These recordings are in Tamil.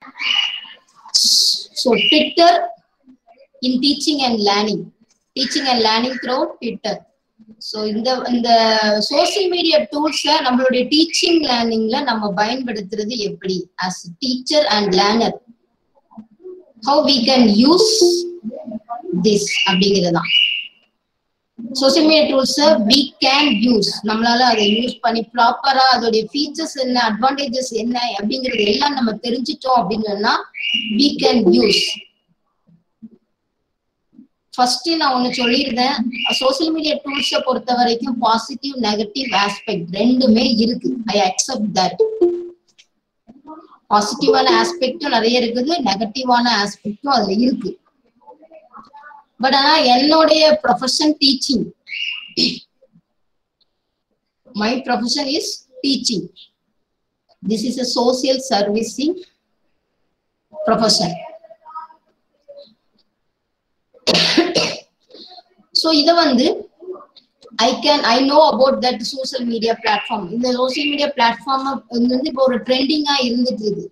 So Twitter in teaching and learning, teaching and learning through Twitter. So இந்த இந்த சோசியல் மீடியா டூல்ஸை நம்மளுடைய டீச்சிங் லேர்னிங்ல நம்ம பயன்படுத்துறது எப்படி as teacher and learner how we can use this அப்படிங்கிறதுதான் சோசியல் மீடியா டூல்ஸை வி கேன் யூஸ் நம்மளால அதை யூஸ் பண்ணி ப்ராப்பரா அதோடைய ஃபீச்சர்ஸ் என்ன அட்வான்டேஜஸ் என்ன அப்படிங்கிறது எல்லாம் நம்ம தெரிஞ்சிட்டோம் அப்படின்னு சொன்னா வி கேன் யூஸ் ஃபர்ஸ்ட் நான் ஒண்ணு சொல்லியிருந்தேன் சோசியல் மீடியா டூல்ஸை பொறுத்த வரைக்கும் பாசிட்டிவ் நெகட்டிவ் ஆஸ்பெக்ட் ரெண்டுமே இருக்கு ஐ அக்செப்ட் தட் பாசிட்டிவான ஆஸ்பெக்டும் நிறைய இருக்குது நெகட்டிவான ஆஸ்பெக்டும் அதுல இருக்கு பட் ஆனா என்னுடைய profession teaching my profession is teaching this is a social servicing profession so இதை வந்து I can I know about that social media platform இந்த சோசியல் மீடியா பிளாட்ஃபார்ம் வந்து இப்போ ஒரு ட்ரெண்டிங்கா இருந்துட்டு இருக்கு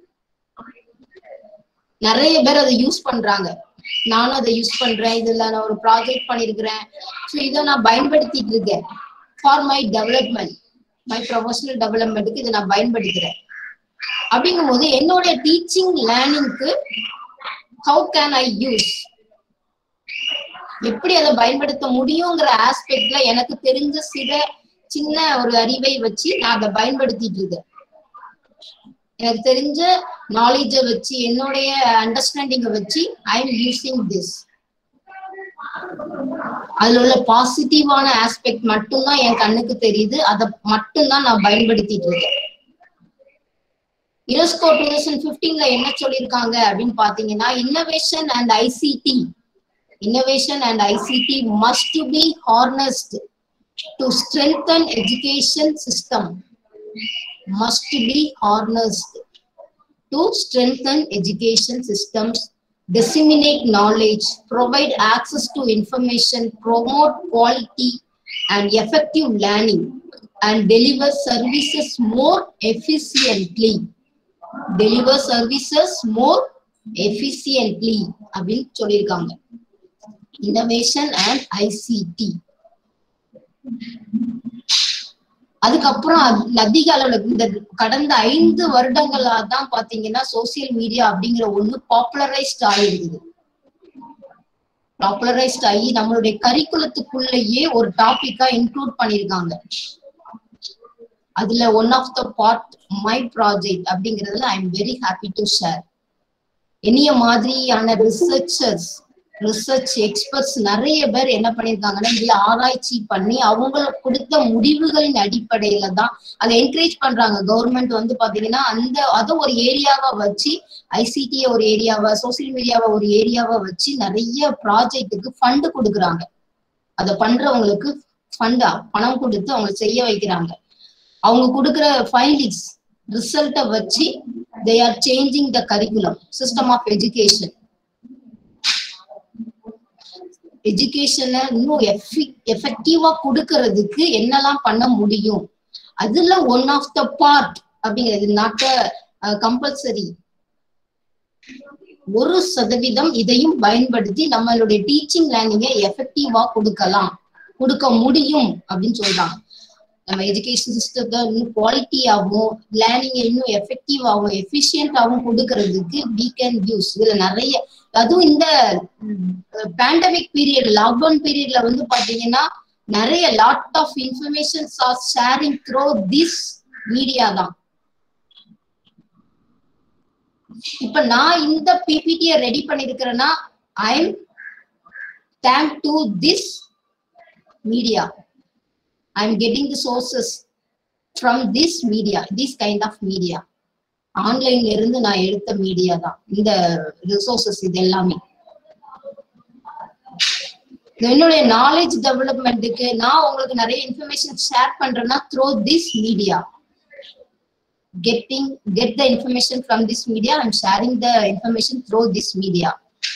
நிறைய பேர் அதை யூஸ் பண்றாங்க நானும் அதை யூஸ் பண்றேன் இதுல நான் ஒரு ப்ராஜெக்ட் பண்ணிருக்கிறேன் ஸோ இதை நான் பயன்படுத்திட்டு இருக்கேன் for my development my professional டெவலப்மெண்ட்டுக்கு இதை நான் பயன்படுத்துறேன் அப்படிங்கும் போது என்னுடைய டீச்சிங் லேர்னிங்க்கு ஹவு கேன் ஐ யூஸ் எப்படி அதை பயன்படுத்த முடியுங்கிற ஆஸ்பெக்ட்ல எனக்கு தெரிஞ்ச சில சின்ன ஒரு அறிவை வச்சு நான் அதை பயன்படுத்திட்டு இருக்கேன் எனக்கு தெரிஞ்ச நாலேஜ வச்சு என்னுடைய அண்டர்ஸ்டாண்டிங்க வச்சு ஐ எம் யூசிங் திஸ் அதுல உள்ள பாசிட்டிவான ஆஸ்பெக்ட் மட்டும்தான் என் கண்ணுக்கு தெரியுது அதை மட்டும்தான் நான் பயன்படுத்திட்டு இருக்கேன் யுனெஸ்கோ டூ தௌசண்ட் பிப்டீன்ல என்ன சொல்லியிருக்காங்க அப்படின்னு பாத்தீங்கன்னா innovation and ICT innovation and ICT must be harnessed to strengthen education system. Must be harnessed to strengthen education systems, disseminate knowledge, provide access to information, promote quality and effective learning, and deliver services more efficiently. Deliver services more efficiently அப்படின்னு சொல்லியிருக்காங்க இன்னோவேஷன் அண்ட் ஐசிடி அதுக்கப்புறம் அதிக அளவுல இந்த கடந்த ஐந்து வருடங்களா தான் பாத்தீங்கன்னா சோசியல் மீடியா அப்படிங்கிற ஒண்ணு பாப்புலரைஸ்ட் ஆயிருக்குது பாப்புலரைஸ்ட் ஆகி நம்மளுடைய கரிக்குலத்துக்குள்ளேயே ஒரு டாபிக்கா இன்க்ளூட் பண்ணிருக்காங்க அதுல one of the part my project அப்படிங்கறதுல I am very happy to share என்னைய மாதிரியான ரிசர்ச்சர்ஸ் ரிசர்ச் எக்ஸ்பர்ட்ஸ் நிறைய பேர் என்ன பண்ணிருக்காங்கன்னா இதுல ஆராய்ச்சி பண்ணி அவங்களுக்கு கொடுத்த முடிவுகளின் அடிப்படையில தான் அதை என்கரேஜ் பண்றாங்க கவர்மெண்ட் வந்து பாத்தீங்கன்னா அந்த அதை ஒரு ஏரியாவா வச்சு ஐசிடிய ஒரு ஏரியாவா சோசியல் மீடியாவை ஒரு ஏரியாவா வச்சு நிறைய ப்ராஜெக்ட்டுக்கு ஃபண்டு கொடுக்குறாங்க அதை பண்றவங்களுக்கு ஃபண்டா பணம் கொடுத்து அவங்க செய்ய வைக்கிறாங்க அவங்க கொடுக்குற ஃபைண்டிங்ஸ் ரிசல்ட்டை வச்சு they are changing the curriculum system of education எஜுகேஷனை இன்னும் எஃபெக்டிவா கொடுக்கறதுக்கு என்னெல்லாம் பண்ண முடியும் அதுல ஒன் ஆஃப் த பார்ட் அப்படிங்கிறது நாட் கம்பல்சரி ஒரு சதவீதம் இதையும் பயன்படுத்தி நம்மளுடைய டீச்சிங் லேர்னிங்கை எஃபெக்டிவா கொடுக்கலாம் கொடுக்க முடியும் அப்படின்னு சொல்றாங்க நம்ம எஜுகேஷன் சிஸ்டத்தை இன்னும் குவாலிட்டியாகவும் லேர்னிங்கை இன்னும் எஃபெக்டிவாகவும் எஃபிஷியன்டாகவும் கொடுக்கறதுக்கு வி கேன் யூஸ் இதுல நிறைய அதுவும் இந்த பேண்டமிக் பீரியட் லாக்டவுன் பீரியட்ல வந்து பாத்தீங்கன்னா நிறைய lot of informations are sharing through this media தான் இப்ப நான் இந்த பிபிடிய ரெடி பண்ணிருக்கிறேன்னா I am thank to this media I am getting the sources from this media this kind of media ஆன்லைன்ல இருந்து நான் எடுத்த மீடியா தான் இந்த ரிசோர்சஸ் இது எல்லாமே என்னுடைய நாலேஜ் டெவலப்மெண்ட்டுக்கு நான் உங்களுக்கு நிறைய இன்ஃபர்மேஷன் ஷேர் பண்றேன்னா through this media getting get the information from this media I'm sharing the information through this media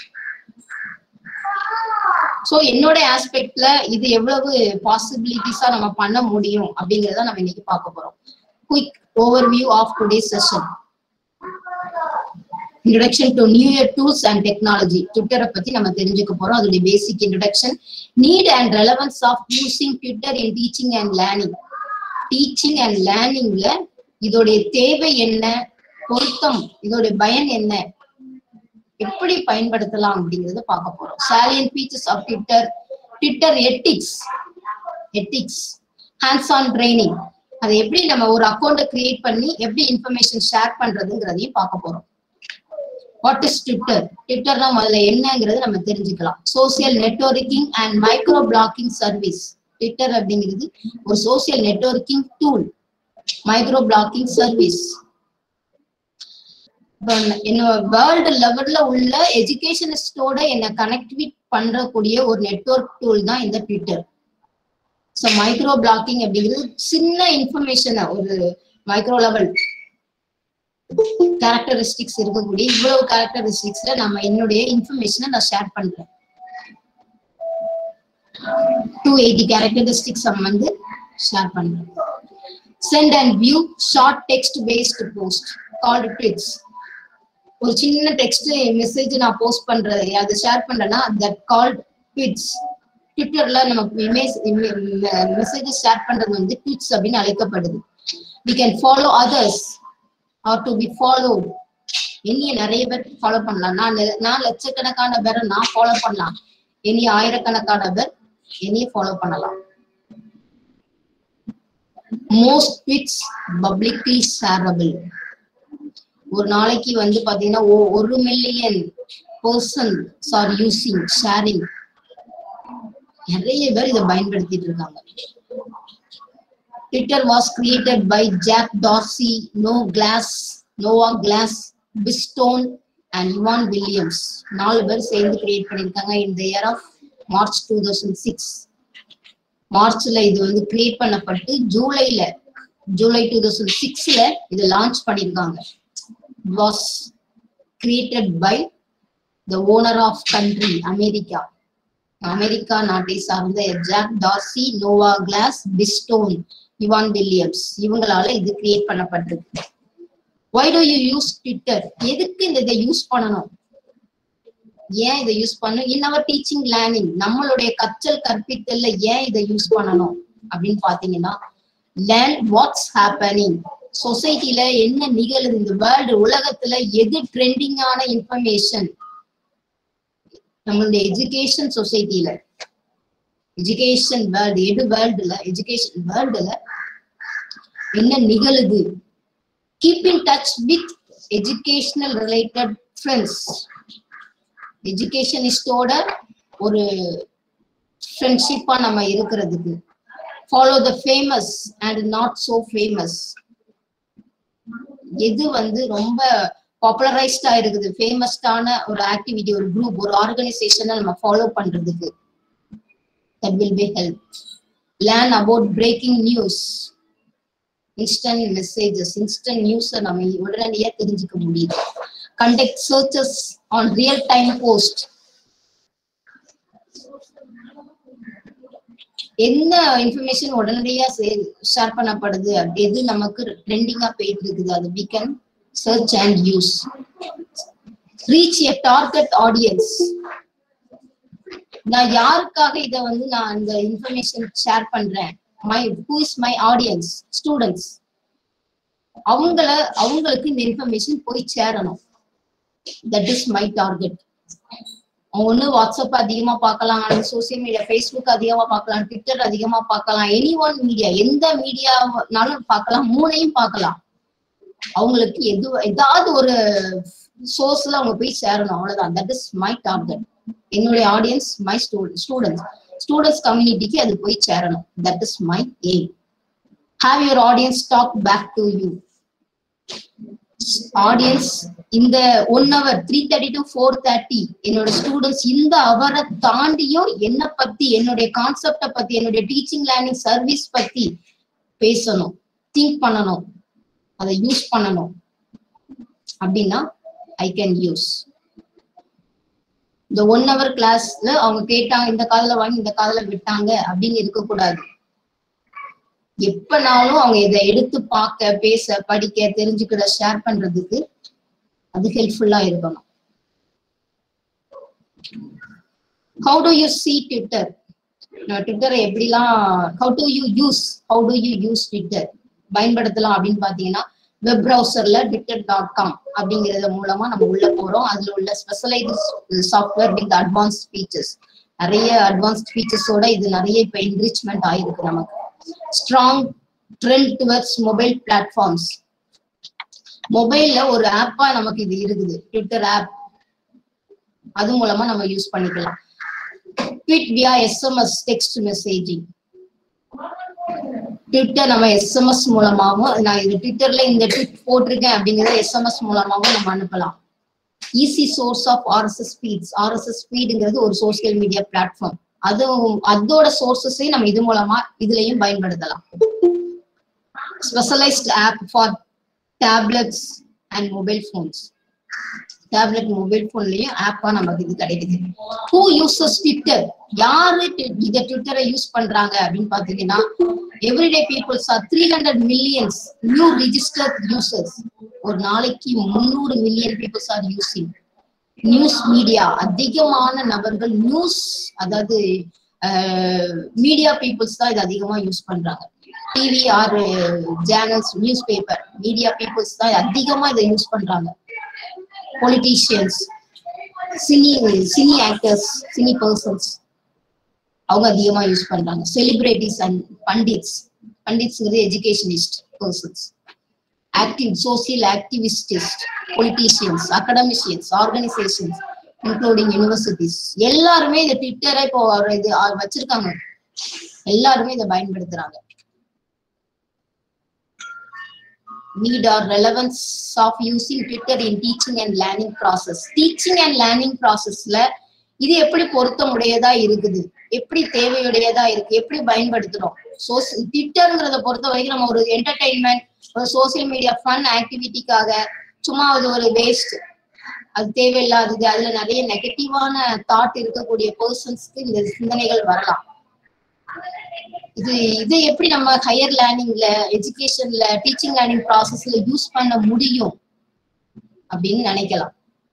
so என்னோட ஆஸ்பெக்ட்ல இது எவ்வளவு பாசிபிலிட்டிஸா நம்ம பண்ண முடியும் அப்படிங்கறத நம்ம இன்னைக்கு பார்க்க போறோம் quick overview of today session introduction to new year tools and technology ட்விட்டரை பத்தி நம்ம தெரிஞ்சுக்க போறோம் அதோடைய basic introduction need and relevance of using Twitter in teaching and learning teaching and லேர்னிங்ல இதோடைய தேவை என்ன பொருத்தம் இதோடைய பயன் என்ன எப்படி பயன்படுத்தலாம் அப்படிங்கறத பார்க்க போறோம் salient features of Twitter Twitter ethics ethics hands on training அதை எப்படி நம்ம ஒரு அக்கௌண்ட்டை கிரியேட் பண்ணி எப்படி இன்ஃபர்மேஷன் ஷேர் பண்றதுங்கிறதையும் பார்க்க போறோம் வாட் இஸ் ட்விட்டர் ட்விட்டர்னா முதல்ல என்னங்கிறது நம்ம தெரிஞ்சுக்கலாம் social networking and micro blogging service Twitter அப்படிங்கிறது ஒரு social networking tool micro blogging service என்னோட வேர்ல்டு லெவல்ல உள்ள எஜுகேஷனிஸ்டோட என்னை கனெக்டிவிட் பண்றக்கூடிய ஒரு நெட்வொர்க் டூல் தான் இந்த ட்விட்டர் ஸோ மைக்ரோ பிளாக்கிங் அப்படிங்கிறது சின்ன இன்ஃபர்மேஷனை ஒரு மைக்ரோ லெவல் கேரக்டரிஸ்டிக்ஸ் இருக்கக்கூடிய இவ்வளவு கேரக்டரிஸ்டிக்ஸ்ல நம்ம என்னுடைய இன்ஃபர்மேஷனை நான் ஷேர் பண்றேன் டூ எயிட்டி கேரக்டரிஸ்டிக்ஸ் வந்து ஷேர் பண்றேன் send and view short text based post called tweets ஒரு சின்ன டெக்ஸ்ட் மெசேஜ் நான் போஸ்ட் பண்றது அதை ஷேர் பண்றேன்னா தட் கால்ட் ட்விட்ஸ் ட்விட்டர்ல நம்ம இமேஜ் மெசேஜஸ் ஷேர் பண்றது வந்து ட்விட்ஸ் அப்படின்னு அழைக்கப்படுது we can follow others or to be follow என்னைய நிறைய பேர் ஃபாலோ பண்ணலாம் நான் நான் லட்சக்கணக்கான பேரை நான் ஃபாலோ பண்ணலாம் என்னைய ஆயிரக்கணக்கான பேர் என்னைய ஃபாலோ பண்ணலாம் மோஸ்ட் ட்விட்ஸ் பப்ளிக்லி ஷேரபிள் ஒரு நாளைக்கு வந்து பாத்தீங்கன்னா ஒரு million person are using sharing நிறைய பேர் இதை பயன்படுத்திட்டு இருக்காங்க Twitter was created by Jack Dorsey no Glass Noah Glass Biz Stone and Evan Williams நாலு பேர் சேர்ந்து கிரியேட் பண்ணிருக்காங்க இந்த year of March two thousand six மார்ச்ல இது வந்து கிரியேட் பண்ணப்பட்டு ஜூலைல ஜூலை டூ தௌசண்ட் சிக்ஸ்ல இது லான்ச் பண்ணிருக்காங்க was created by the owner of country America America நாட்டை சார்ந்த Jack Dorsey Noah Glass Biz Stone Evan Williams இவங்களால இது கிரியேட் பண்ணப்பட்டிருக்கு why do you use Twitter எதுக்கு இந்த இதை யூஸ் பண்ணணும் ஏன் இதை யூஸ் பண்ணணும் இன் அவர் டீச்சிங் லேர்னிங் நம்மளுடைய கற்றல் கற்பித்தல்ல ஏன் இதை யூஸ் பண்ணணும் அப்படின்னு பாத்தீங்கன்னா லேர்ன் வாட்ஸ் ஹேப்பனிங் சொசைட்டில என்ன நிகழுது இந்த வேர்ல்டு உலகத்துல எது ட்ரெண்டிங்கான இன்ஃபர்மேஷன் நம்மளுடைய எஜுகேஷன் சொசைட்டில எஜுகேஷன் வேர்ல்டு எது வேர்ல்டுல எஜுகேஷன் வேர்ல்டுல என்ன நிகழுது keep in touch with educational related friends எஜுகேஷனிஸ்டோட ஒரு ஃப்ரெண்ட்ஷிப்பா நம்ம இருக்கிறதுக்கு follow the famous and not so famous எது வந்து ரொம்ப பாப்புலரைஸ்டா இருக்குது ஃபேமஸ்டான ஒரு ஆக்டிவிட்டி ஒரு குரூப் ஒரு ஆர்கனைசேஷனை நம்ம ஃபாலோ பண்றதுக்கு that will be help learn about breaking news instant messages instant நியூஸை நம்ம உடனடியாக தெரிஞ்சுக்க முடியுது conduct searches on real time post என்ன இன்ஃபர்மேஷன் உடனடியா ஷேர் பண்ணப்படுது எது நமக்கு ட்ரெண்டிங்கா போயிட்டு இருக்குது அது we can search and use reach a target audience நான் யாருக்காக இத வந்து நான் இந்த இன்ஃபர்மேஷன் ஷேர் பண்றேன் my who is my audience students அவங்கள அவங்களுக்கு இந்த இன்ஃபர்மேஷன் போய் சேரணும் தட் இஸ் மை டார்கெட் ஒண்ணு வாட்ஸ்அப் அதிகமா பார்க்கலாம் சோசியல் மீடியா ஃபேஸ்புக் அதிகமா பார்க்கலாம் ட்விட்டர் அதிகமா பார்க்கலாம் எனி ஒன் மீடியா எந்த மீடியானாலும் பார்க்கலாம் மூணையும் பார்க்கலாம் அவங்களுக்கு எது ஏதாவது ஒரு சோர்ஸ்ல அவங்க போய் சேரணும் அவ்வளவுதான் தட் இஸ் மை டார்கெட் என்னுடைய audience my student students students கம்யூனிட்டிக்கு அது போய் சேரணும் that is my aim have your audience talk back to you audience இந்த one hour three thirty to four thirty என்னோட ஸ்டூடெண்ட்ஸ் இந்த அவரை தாண்டியும் என்ன பத்தி என்னுடைய கான்செப்டை பத்தி என்னுடைய டீச்சிங் லேர்னிங் சர்வீஸ் பத்தி பேசணும் திங்க் பண்ணணும் அதை யூஸ் பண்ணணும் அப்படின்னா ஐ கேன் யூஸ் இந்த ஒன் ஹவர் கிளாஸ்ல அவங்க கேட்டாங்க இந்த காதல வாங்கி இந்த காதல விட்டாங்க அப்படின்னு இருக்கக்கூடாது எப்பனாலும் அவங்க இதை எடுத்து பார்க்க பேச படிக்க தெரிஞ்சுக்கிட ஷேர் பண்றதுக்கு அது ஹெல்ப்ஃபுல்லா இருக்கணும் how do you see Twitter ட்விட்டரை எப்படிலாம் how do you use how do you use Twitter பயன்படுத்தலாம் அப்படின்னு பாத்தீங்கன்னா வெப் ப்ரௌசர்ல ட்விட்டர் டாட் காம் அப்படிங்கறது மூலமா நம்ம உள்ள போறோம் அதுல உள்ள specialized software with advance features நிறைய அட்வான்ஸ்ட் ஃபீச்சர்ஸோட இது நிறைய இப்ப என்ரிச்மெண்ட் ஆயிருக்கு நமக்கு strong trend towards mobile platforms மொபைல்ல ஒரு ஆப்பா நமக்கு இது இருக்குது ட்விட்டர் ஆப் அது மூலமா நம்ம யூஸ் பண்ணிக்கலாம் tweet via SMS text messaging Twitter நம்ம எஸ்எம்எஸ் மூலமாகவும் நான் இது ட்விட்டர்ல இந்த ட்விட் போட்டிருக்கேன் அப்படிங்கறத எஸ்எம்எஸ் மூலமாகவும் நம்ம அனுப்பலாம் easy source of RSS feeds RSS ஃபீடுங்கிறது ஒரு சோசியல் மீடியா பிளாட்ஃபார்ம் அதுவும் அதோட சோர்சஸையும் நம்ம இது மூலமா இதுலயும் பயன்படுத்தலாம் specialized app for tablets and mobile phones tablet mobile போன்லயும் ஆப்பா நமக்கு இது கிடைக்குது ஹூ யூசஸ் ட்விட்டர் யாரு இத ட்விட்டரை யூஸ் பண்றாங்க அப்படின்னு பாத்தீங்கன்னா everyday peoples are three hundred millions new registered users ஒரு நாளைக்கு முந்நூறு million peoples are using news media அதிகமான நபர்கள் நியூஸ் அதாவது மீடியா பீப்புள்ஸ் தான் இது அதிகமா யூஸ் பண்றாங்க TV or channels news paper media peoples தான் அதிகமா இதை யூஸ் பண்றாங்க politicians cine cine actors cine persons அவங்க அதிகமா யூஸ் பண்றாங்க செலிபிரிட்டிஸ் அண்ட் பண்டிட்ஸ் பண்டிட்ஸ்ங்கிறது educationist persons active social activist politicians academicians organisations including universities எல்லாருமே இந்த ட்விட்டரை இப்போ இது வச்சிருக்காங்க எல்லாருமே இதை பயன்படுத்துறாங்க need or relevance of using Twitter in teaching and learning process. Teaching and learning processல இது எப்படி பொருத்தமுடையதா இருக்குது எப்படி தேவையுடையதா இருக்கு எப்படி பயன்படுத்துறோம் சோ ட்விட்டர்ங்கிறத பொறுத்த வரைக்கும் நம்ம ஒரு என்டர்டைன்மெண்ட் ஒரு சோசியல் மீடியா ஃபன் ஆக்டிவிட்டிக்காக சும்மா அது ஒரு வேஸ்ட் அது தேவையில்லாதது அதுல நிறைய நெகட்டிவான தாட் இருக்கக்கூடிய பர்சன்ஸ்க்கு இந்த சிந்தனைகள் வரலாம் இது இதை எப்படி நம்ம ஹையர் லேர்னிங்ல எஜுகேஷன்ல டீச்சிங் லேர்னிங் ப்ராசஸ்ல யூஸ் பண்ண முடியும் அப்படின்னு நினைக்கலாம்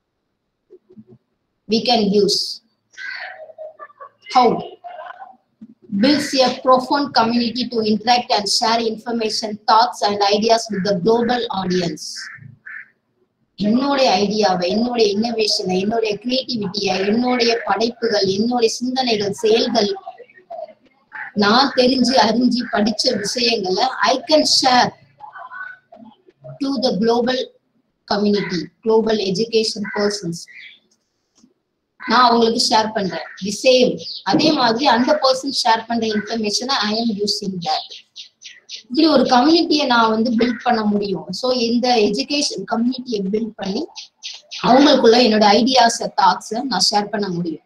we can use how builds a profound community to interact and share information thoughts and ideas with the global audience என்னுடைய ஐடியாவை என்னுடைய இன்னோவேஷனை என்னுடைய கிரியேட்டிவிட்டியை என்னுடைய படைப்புகள் என்னுடைய சிந்தனைகள் செயல்கள் நான் தெரிஞ்சு அறிஞ்சு படிச்ச விஷயங்களை I can share to the global community global education persons நான் அவங்களுக்கு ஷேர் பண்றேன் தி சேம் அதே மாதிரி அந்த பர்சன் ஷேர் பண்ற இன்ஃபர்மேஷனை ஐ எம் யூசிங் தட் இப்படி ஒரு கம்யூனிட்டியை நான் வந்து பில்ட் பண்ண முடியும் ஸோ இந்த எஜுகேஷன் கம்யூனிட்டியை பில்ட் பண்ணி அவங்களுக்குள்ள என்னோட ஐடியாஸ் தாட்ஸை நான் ஷேர் பண்ண முடியும்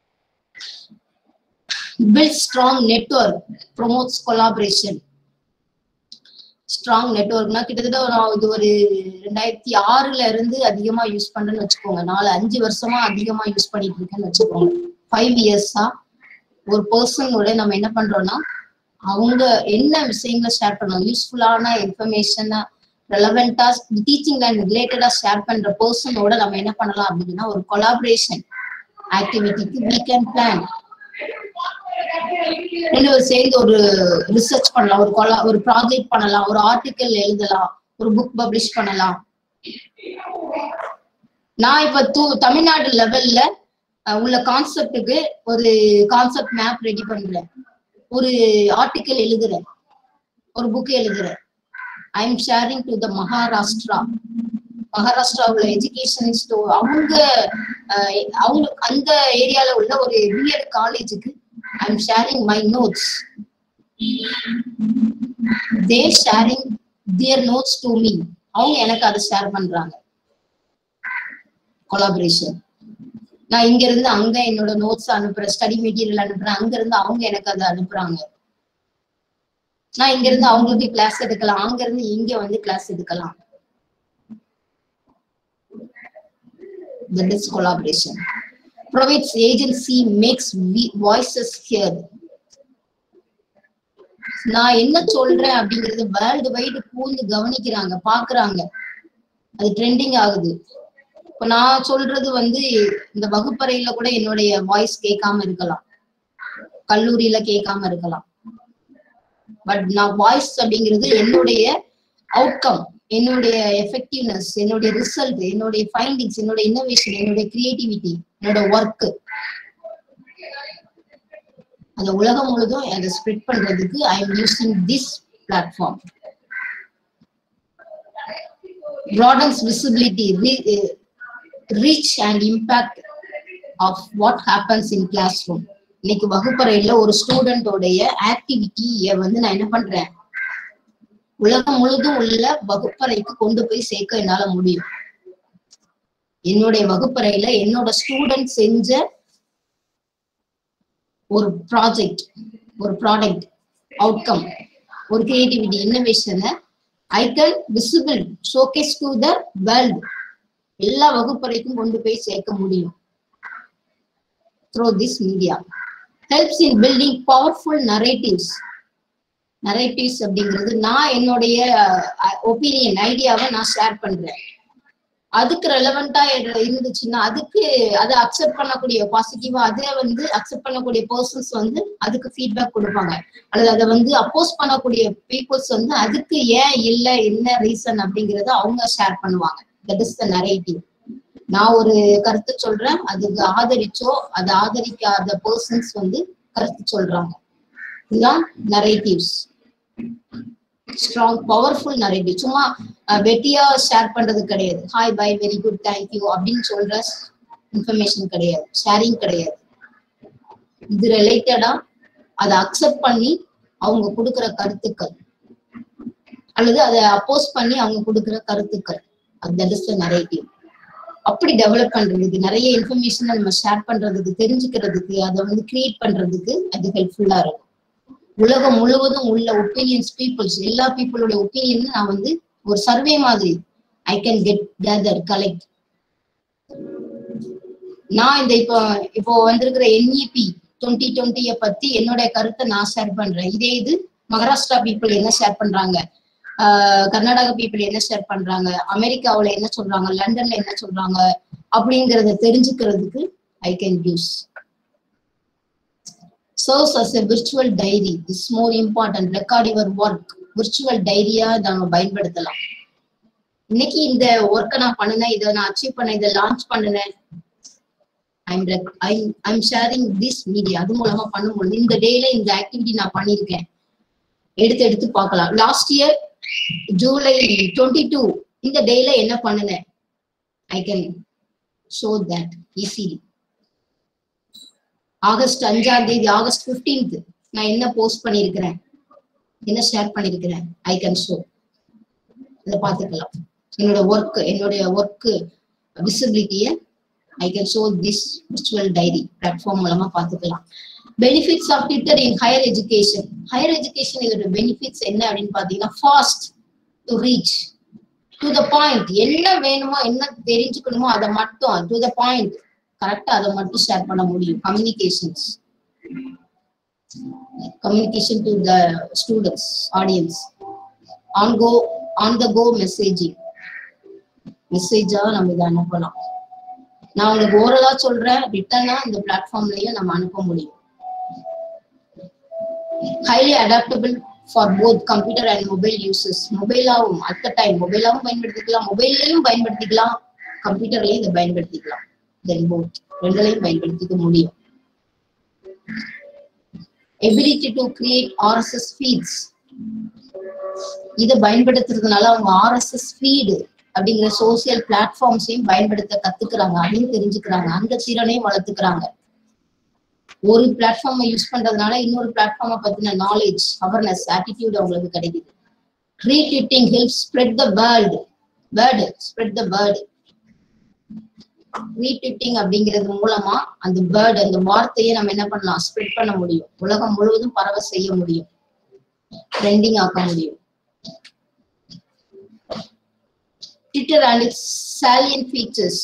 build strong network promotes collaboration strong நெட்ஒர்க்னா கிட்டத்தட்ட ஒரு இது ஒரு ரெண்டாயிரத்தி ஆறுல இருந்து அதிகமா யூஸ் பண்றேன்னு வச்சுக்கோங்க நாலு அஞ்சு வருஷமா அதிகமா யூஸ் பண்ணிட்டு இருக்கேன்னு வச்சுக்கோங்க ஃபைவ் இயர்ஸா ஒரு பர்சனோட நம்ம என்ன பண்றோம்னா அவங்க என்ன விஷயங்களை ஷேர் பண்ணணும் யூஸ்ஃபுல்லான இன்ஃபர்மேஷனை ரெலவெண்டா டீச்சிங் லைன் ரிலேட்டடா ஷேர் பண்ற பர்சனோட நம்ம என்ன பண்ணலாம் அப்படின்னா ஒரு கொலாபரேஷன் ஆக்டிவிட்டிக்கு வீ கேன் பிளான் ரெண்டு பேரும் சேர்ந்து ஒரு ரிசர்ச் பண்ணலாம் ஒரு கொலா ஒரு ப்ராஜெக்ட் பண்ணலாம் ஒரு ஆர்டிக்கல் எழுதலாம் ஒரு புக் பப்ளிஷ் பண்ணலாம் நான் இப்ப தூ தமிழ்நாடு லெவல்ல உள்ள கான்செப்டுக்கு ஒரு கான்செப்ட் மேப் ரெடி பண்றேன் ஒரு ஆர்டிக்கல் எழுதுறேன் ஒரு புக் எழுதுறேன் I am sharing to the Maharashtra மகாராஷ்டிராவுல எஜுகேஷனிஸ்ட் அவங்க அவங்க அந்த ஏரியால உள்ள ஒரு பிஎட் காலேஜுக்கு I am sharing my notes they sharing their notes to me அவங்க எனக்கு அதை ஷேர் பண்றாங்க கொலாபரேஷன் நான் இங்க இருந்து அங்க என்னோட நோட்ஸ் அனுப்புறேன் ஸ்டடி மெட்டீரியல் அனுப்புறேன் அங்க இருந்து அவங்க எனக்கு அதை அனுப்புறாங்க நான் இங்க இருந்து அவங்களுக்கு கிளாஸ் எடுக்கலாம் அங்க இருந்து இங்க வந்து கிளாஸ் எடுக்கலாம் that is collaboration provides agency makes voices heard நான் என்ன சொல்றேன் அப்படிங்கறது வேர்ல்டு வைடு பூந்து கவனிக்கிறாங்க பாக்குறாங்க அது ட்ரெண்டிங் ஆகுது இப்ப நான் சொல்றது வந்து இந்த வகுப்பறையில கூட என்னுடைய வாய்ஸ் கேட்காம இருக்கலாம் கல்லூரியில கேட்காம இருக்கலாம் பட் நான் வாய்ஸ் அப்படிங்கிறது என்னுடைய அவுட்கம் என்னுடைய எஃபெக்டிவ்னஸ் என்னுடைய ரிசல்ட் என்னுடைய ஃபைண்டிங்ஸ் என்னோட இன்னோவேஷன் என்னுடைய கிரியேட்டிவிட்டி என்னோட ஒர்க் அந்த உலகம் முழுதும் அதை ஸ்ப்ரெட் பண்றதுக்கு I am using this platform broadens visibility re- uh, reach and impact of what happens in classroom இன்னைக்கு வகுப்பறையில ஒரு ஸ்டூடெண்டோடைய ஆக்டிவிட்டிய வந்து நான் என்ன பண்றேன் உலகம் முழுதும் உள்ள வகுப்பறைக்கு கொண்டு போய் சேர்க்க என்னால முடியும் என்னுடைய வகுப்பறையில என்னோட ஸ்டூடெண்ட் செஞ்ச ஒரு ப்ராஜெக்ட் ஒரு ப்ராடக்ட் அவுட்கம் ஒரு கிரியேட்டிவிட்டி இன்னோவேஷனை I can visible showcase to the world எல்லா வகுப்பறைக்கும் கொண்டு போய் சேர்க்க முடியும் through this media helps in building powerful narratives narratives அப்படிங்கிறது நான் என்னுடைய ஒப்பீனியன் ஐடியாவை நான் ஷேர் பண்றேன் அதுக்கு ரெலவெண்டா இருந்துச்சுன்னா அதுக்கு அதை அக்செப்ட் பண்ணக்கூடிய பாசிட்டிவா அதை வந்து அக்செப்ட் பண்ணக்கூடிய பர்சன்ஸ் வந்து அதுக்கு ஃபீட்பேக் கொடுப்பாங்க அல்லது அதை வந்து அப்போஸ் பண்ணக்கூடிய பீப்புள்ஸ் வந்து அதுக்கு ஏன் இல்லை என்ன ரீசன் அப்படிங்கறத அவங்க ஷேர் பண்ணுவாங்க தட் இஸ் த நரேட்டிவ் நான் ஒரு கருத்து சொல்றேன் அதுக்கு ஆதரிச்சோ அதை ஆதரிக்காத பர்சன்ஸ் வந்து கருத்து சொல்றாங்க இதுதான் நரேட்டிவ்ஸ் ஸ்ட்ராங் பவர்ஃபுல் நரேட்டிவ் சும்மா அஹ், வெட்டியா ஷேர் பண்றது கிடையாது hi bye very good thank you அப்படின்னு சொல்ற இன்ஃபர்மேஷன் கிடையாது ஷேரிங் கிடையாது இது ரிலேட்டடா அதை அக்செப்ட் பண்ணி அவங்க கொடுக்கிற கருத்துக்கள் அல்லது அதை அப்போஸ் பண்ணி அவங்க கொடுக்கிற கருத்துக்கள் தட் இஸ் த நரேட்டிவ் அப்படி டெவலப் பண்றதுக்கு நிறைய இன்ஃபர்மேஷன் நம்ம ஷேர் பண்றதுக்கு தெரிஞ்சுக்கிறதுக்கு அதை வந்து கிரியேட் பண்றதுக்கு அது ஹெல்ப்ஃபுல்லா இருக்கும் உலகம் முழுவதும் உள்ள ஒப்பீனியன்ஸ் பீப்புள்ஸ் எல்லா பீப்புளோட ஒப்பீனியன் நான் வந்து ஒரு சர்வே மாதிரி I can get gather collect நான் இந்த இப்போ இப்போ வந்திருக்கிற என்இபி டுவெண்ட்டி டுவெண்ட்டிய பத்தி என்னோட கருத்தை நான் ஷேர் பண்றேன் இதே இது மகாராஷ்டிரா பீப்புள் என்ன ஷேர் பண்றாங்க ஆஹ் கர்நாடகா பீப்புள் என்ன ஷேர் பண்றாங்க அமெரிக்காவுல என்ன சொல்றாங்க லண்டன்ல என்ன சொல்றாங்க அப்படிங்கறத தெரிஞ்சுக்கிறதுக்கு I can use serves as a virtual diary is more important record your work virtual டைரியா நம்ம பயன்படுத்தலாம் இன்னைக்கு இந்த ஒர்க்கை நான் பண்ணினேன் இதை நான் அச்சீவ் பண்ணேன் இதை லான்ச் பண்ணினேன் I'm I'm I'm sharing this media அது மூலமா பண்ணும்போது இந்த டேல இந்த ஆக்டிவிட்டி நான் பண்ணியிருக்கேன் எடுத்து எடுத்து பார்க்கலாம் last year July twenty two இந்த டேல என்ன பண்ணினேன் I can show that easily August அஞ்சாம் தேதி ஆகஸ்ட் 15th நான் என்ன போஸ்ட் பண்ணியிருக்கிறேன் என்ன ஷேர் பண்ணியிருக்கிறேன் ஐ கேன் ஷோ இதை பார்த்துக்கலாம் என்னோட ஒர்க் என்னுடைய ஒர்க் விசிபிலிட்டியை I can show this virtual diary platform மூலமா பார்த்துக்கலாம் benefits of Twitter in higher education higher education இதோட பெனிஃபிட்ஸ் என்ன அப்படின்னு பார்த்தீங்கன்னா fast to reach to the point என்ன வேணுமோ என்ன தெரிஞ்சுக்கணுமோ அதை மட்டும் டு த பாயிண்ட் கரெக்டா அதை மட்டும் ஷேர் பண்ண முடியும் communications communication to the students audience on go on the go messaging மெசேஜா நம்ம இதை அனுப்பலாம் நான் உங்களுக்கு ஓரலா சொல்றேன் ரிட்டனா இந்த பிளாட்ஃபார்ம்லயும் நம்ம அனுப்ப முடியும் highly adaptable for both computer and mobile uses மொபைலாவும் அட் த டைம் மொபைலாவும் பயன்படுத்திக்கலாம் மொபைல்லையும் பயன்படுத்திக்கலாம் கம்ப்யூட்டர்லயும் இதை பயன்படுத்திக்கலாம் தென் போத் ரெண்டுலையும் பயன்படுத்திக்க முடியும் ability to create RSS feeds இதை பயன்படுத்துறதுனால அவங்க ஆர்எஸ்எஸ் ஃபீடு அப்படிங்கிற சோசியல் பிளாட்ஃபார்ம்ஸையும் பயன்படுத்த கத்துக்கிறாங்க அதையும் தெரிஞ்சுக்கிறாங்க அந்த திறனையும் வளர்த்துக்கிறாங்க ஒரு பிளாட்ஃபார்மை யூஸ் பண்றதுனால இன்னொரு பிளாட்ஃபார்மை பத்தின நாலேஜ் அவேர்னஸ் ஆட்டிடியூட் அவங்களுக்கு கிடைக்குது retweeting help spread the world word spread the word retweeting அப்படிங்கிறது மூலமா அந்த வேர்டு அந்த வார்த்தையை நம்ம என்ன பண்ணலாம் ஸ்ப்ரெட் பண்ண முடியும் உலகம் முழுவதும் பரவ செய்ய முடியும் ட்ரெண்டிங் ஆக்க முடியும் Twitter and its salient features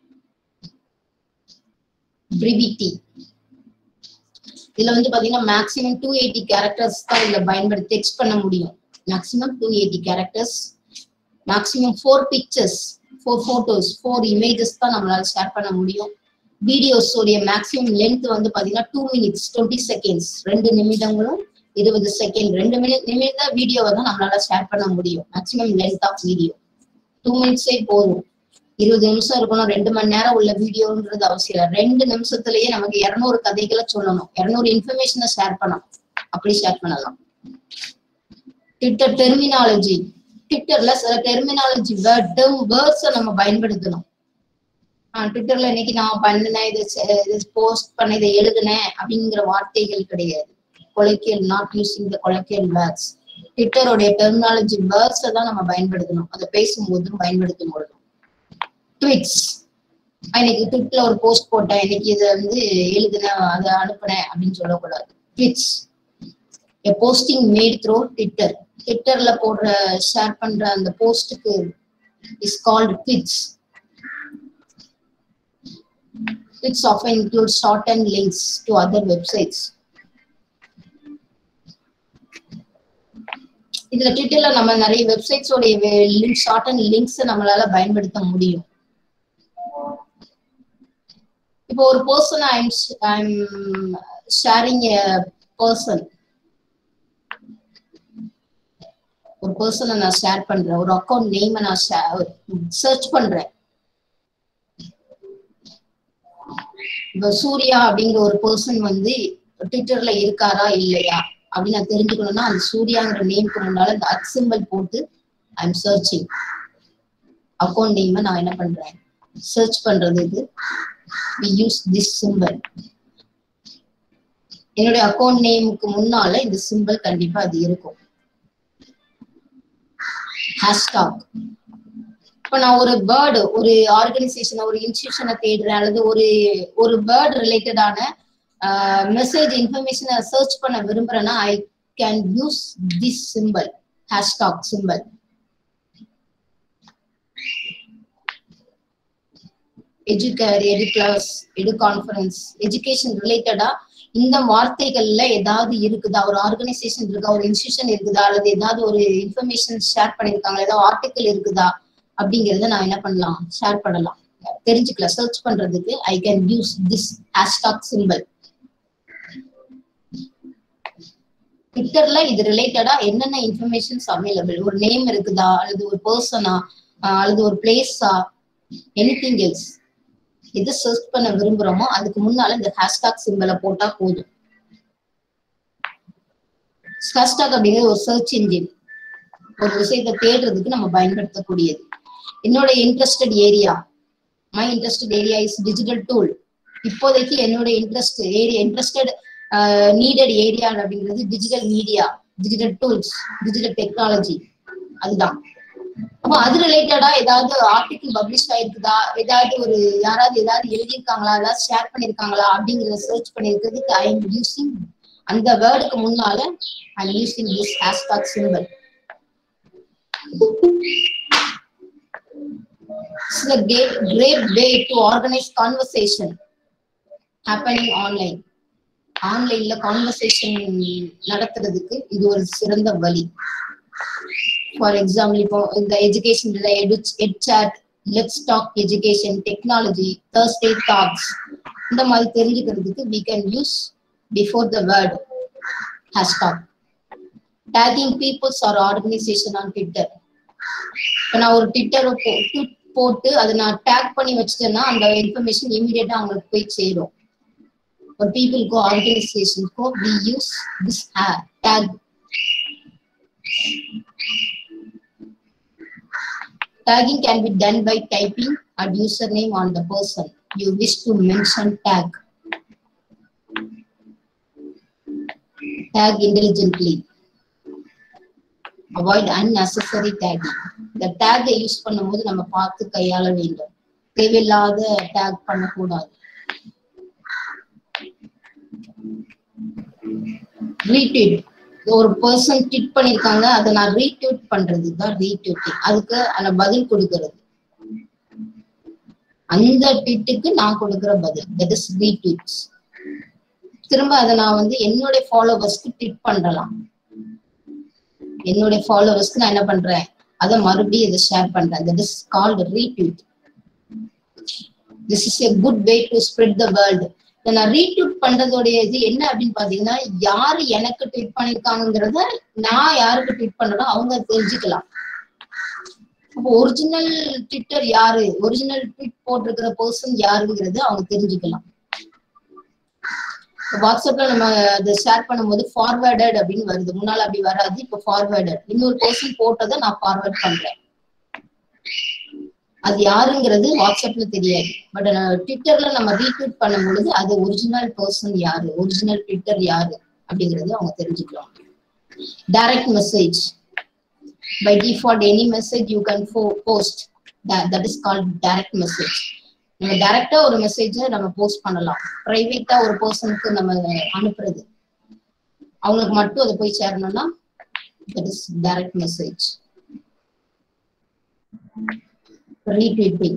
brevity இதுல வந்து பாத்தீங்கன்னா மேக்ஸிமம் டூ எயிட்டி கேரக்டர்ஸ் தான் இதுல பயன்படுத்தி டெக்ஸ்ட் பண்ண முடியும் maximum two eighty characters maximum four pictures four photos four images தான் நம்மளால ஷேர் பண்ண முடியும் வீடியோஸ் உடைய மேக்ஸிமம் லென்த் வந்து பாத்தீங்கன்னா டூ மினிட்ஸ் டுவெண்ட்டி செகண்ட்ஸ் ரெண்டு நிமிடங்களும் இருபது செகண்ட் ரெண்டு மினிட் நிமிட வீடியோவை தான் நம்மளால ஷேர் பண்ண முடியும் maximum length of video two மினிட்ஸே போதும் இருபது நிமிஷம் இருக்கணும் ரெண்டு மணி நேரம் உள்ள வீடியோன்றது அவசியம் இல்லை ரெண்டு நிமிஷத்துலயே நமக்கு இருநூறு கதைகளை சொல்லணும் இருநூறு இன்ஃபர்மேஷனை ஷேர் பண்ணணும் அப்படி ஷேர் பண்ணலாம் ட்விட்டர் டெர்மினாலஜி ட்விட்டர்ல சில டெர்மினாலஜி டேர்ம் வேர்ட்ஸை நம்ம பயன்படுத்தணும் ட்விட்டர்ல இன்னைக்கு நான் பண்ணினேன் இது இது போஸ்ட் பண்ண இதை எழுதினேன் அப்படிங்கிற வார்த்தைகள் கிடையாது colloquial not using the colloquial words ட்விட்டருடைய டெர்மினாலஜி வேர்ட்ஸை தான் நம்ம பயன்படுத்தணும் அதை பேசும்போதும் பயன்படுத்தும் பொழுதும் ட்விட்ஸ் இன்னைக்கு ட்விட்ல ஒரு போஸ்ட் போட்டேன் இன்னைக்கு இதை வந்து எழுதினேன் அதை அனுப்புனேன் அப்படின்னு சொல்லக்கூடாது tweets posting made through Twitter ட்விட்டர்ல போடுற ஷேர் பண்ற அந்த போஸ்டுக்கு is called tweets tweets often include shortened links to other websites இதுல ட்விட்டர்ல நம்ம நிறைய வெப்சைட்ஸோடைய லிங்க் ஷார்ட் அண்ட் லிங்க்ஸ் நம்மளால பயன்படுத்த முடியும் இப்போ ஒரு person I'm I'm sharing a person ஒரு பர்சனை நான் ஷேர் பண்றேன் ஒரு அக்கௌண்ட் நேம் நான் சர்ச் பண்றேன் இப்போ சூர்யா அப்படிங்கிற ஒரு பர்சன் வந்து ட்விட்டர்ல இருக்காரா இல்லையா அப்படின்னு நான் தெரிஞ்சுக்கணும்னா அந்த சூர்யாங்கிற நேம்க்கு முன்னால இந்த அட் சிம்பிள் போட்டு I am searching account name நான் என்ன பண்றேன் சர்ச் பண்றதுக்கு வி யூஸ் திஸ் சிம்பிள் என்னுடைய அக்கௌண்ட் நேமுக்கு முன்னால இந்த சிம்பிள் கண்டிப்பா அது இருக்கும் ஹேஷ்டாக் இப்ப நான் ஒரு பேர்டு ஒரு ஆர்கனைசேஷன் ஒரு இன்ஸ்டியூஷனை தேடுறேன் அல்லது ஒரு ஒரு பேர்டு ரிலேட்டடான மெசேஜ் இன்ஃபர்மேஷனை சர்ச் பண்ண விரும்புறேன்னா I can use this symbol hashtag symbol educare edu class edu conference education ரிலேட்டடா இந்த வார்த்தைகள்ல ஏதாவது இருக்குதா ஒரு ஆர்கனைசேஷன் இருக்கா ஒரு இன்ஸ்டியூஷன் இருக்குதா அல்லது ஏதாவது ஒரு இன்ஃபர்மேஷன் ஷேர் பண்ணிருக்காங்களா ஏதாவது ஆர்டிக்கல் இருக்குதா அப்படிங்கறத நான் என்ன பண்ணலாம் ஷேர் பண்ணலாம் தெரிஞ்சுக்கலாம் சர்ச் பண்றதுக்கு I can use this hashtag symbol ட்விட்டர்ல இது ரிலேட்டடா என்னென்ன இன்ஃபர்மேஷன்ஸ் அவைலபிள் ஒரு நேம் இருக்குதா அல்லது ஒரு பர்சனா அல்லது ஒரு பிளேஸா எனி திங் எல்ஸ் எது சர்ச் பண்ண விரும்புறோமோ அதுக்கு முன்னால இந்த ஹேஷ்டாக் சிம்பிளை போட்டா போதும் ஹேஷ்டாக் அப்படிங்கிறது ஒரு சர்ச் இன்ஜின் ஒரு விஷயத்தை தேடுறதுக்கு நம்ம பயன்படுத்தக்கூடியது என்னோட interested area my interested area is digital tool இப்போதைக்கு என்னோட interest area interested needed area அப்படிங்கிறது digital media digital tools digital technology அதுதான் அப்போ அது ரிலேட்டடா ஏதாவது ஆர்டிகிள் பப்ளிஷ் ஆயிருக்குதா ஏதாவது ஒரு யாராவது ஏதாவது எழுதியிருக்காங்களா ஏதாவது ஷேர் பண்ணிருக்காங்களா அப்படிங்கறத சர்ச் பண்ணிருக்கிறதுக்கு ஐ எம் யூசிங் அந்த வேர்டுக்கு முன்னால I am using this hashtag symbol It's a great, great way to organize conversation happening online. ஆன்லைன்ல கான்வர்சேஷன் நடத்துறதுக்கு இது ஒரு சிறந்த வழி ஃபார் எக்ஸாம்பிள் இப்போ இந்த education ed chat let's talk education technology Thursday talks இந்த மாதிரி தெரிஞ்சுக்கிறதுக்கு we can use before the word hashtag tagging peoples or organisation on Twitter இப்போ நான் ஒரு ட்விட்டர் போட்டு அதை நான் டேக் பண்ணி வச்சுட்டேன்னா அந்த இன்ஃபர்மேஷன் இமீடியட்டா அவங்களுக்கு போய் சேரும் for people go organization go we use this tag tagging can be done by typing a username on the person you wish to mention tag tag intelligently avoid unnecessary tagging இந்த டேகை யூஸ் பண்ணும்போது நம்ம பார்த்து கையாள வேண்டும் தேவையில்லாத டேக் பண்ணக்கூடாது ரீட்வீட் ஒரு பர்சன் ட்வீட் பண்ணிருக்காங்க அதை நான் ரீட்வீட் பண்றது தான் ரீட்வீட்டிங் அதுக்கு அந்த பதில் கொடுக்கறது அந்த ட்வீட்டுக்கு நான் கொடுக்கிற பதில் தட் இஸ் ரீட்வீட்ஸ் திரும்ப அதை நான் வந்து என்னுடைய ஃபாலோவர்ஸ்க்கு ட்வீட் பண்ணலாம் என்னுடைய ஃபாலோவர்ஸ்க்கு நான் என்ன பண்றேன் அதை மறுபடியும் இதை ஷேர் பண்றேன் that is called retweet this is a good way to spread the world இதை நான் ரீட்வீட் பண்றதோடைய இது என்ன அப்படின்னு பாத்தீங்கன்னா யாரு எனக்கு ட்வீட் பண்ணிருக்காங்கிறத நான் யாருக்கு ட்வீட் பண்றதோ அவங்க தெரிஞ்சுக்கலாம் அப்போ ஒரிஜினல் ட்விட்டர் யாரு ஒரிஜினல் ட்வீட் போட்டிருக்கிற பர்சன் யாருங்கிறது அவங்க தெரிஞ்சுக்கலாம் வாட்ஸ்அப்ல நம்ம அதை ஷேர் பண்ணும்போது ஃபார்வேர்டட் அப்படின்னு வருது முன்னால அப்படி வராது இப்போ ஃபார்வேர்டட் இன்னொரு பர்சன் போட்டதை நான் ஃபார்வேர்ட் பண்றேன் அது யாருங்கிறது வாட்ஸ்அப்ல தெரியாது பட் ட்விட்டர்ல நம்ம ரீட்வீட் பண்ணும் பொழுது அது ஒரிஜினல் பர்சன் யாரு ஒரிஜினல் ட்விட்டர் யாரு அப்படிங்கறது அவங்க தெரிஞ்சுக்கலாம் direct message by default any message you can post that is called direct message நம்ம டைரக்டா ஒரு மெசேஜ நம்ம போஸ்ட் பண்ணலாம் பிரைவேட்டா ஒரு பர்சனுக்கு நம்ம அனுப்புறது அவங்களுக்கு மட்டும் அதை போய் சேரணும்னா that is direct message retweeting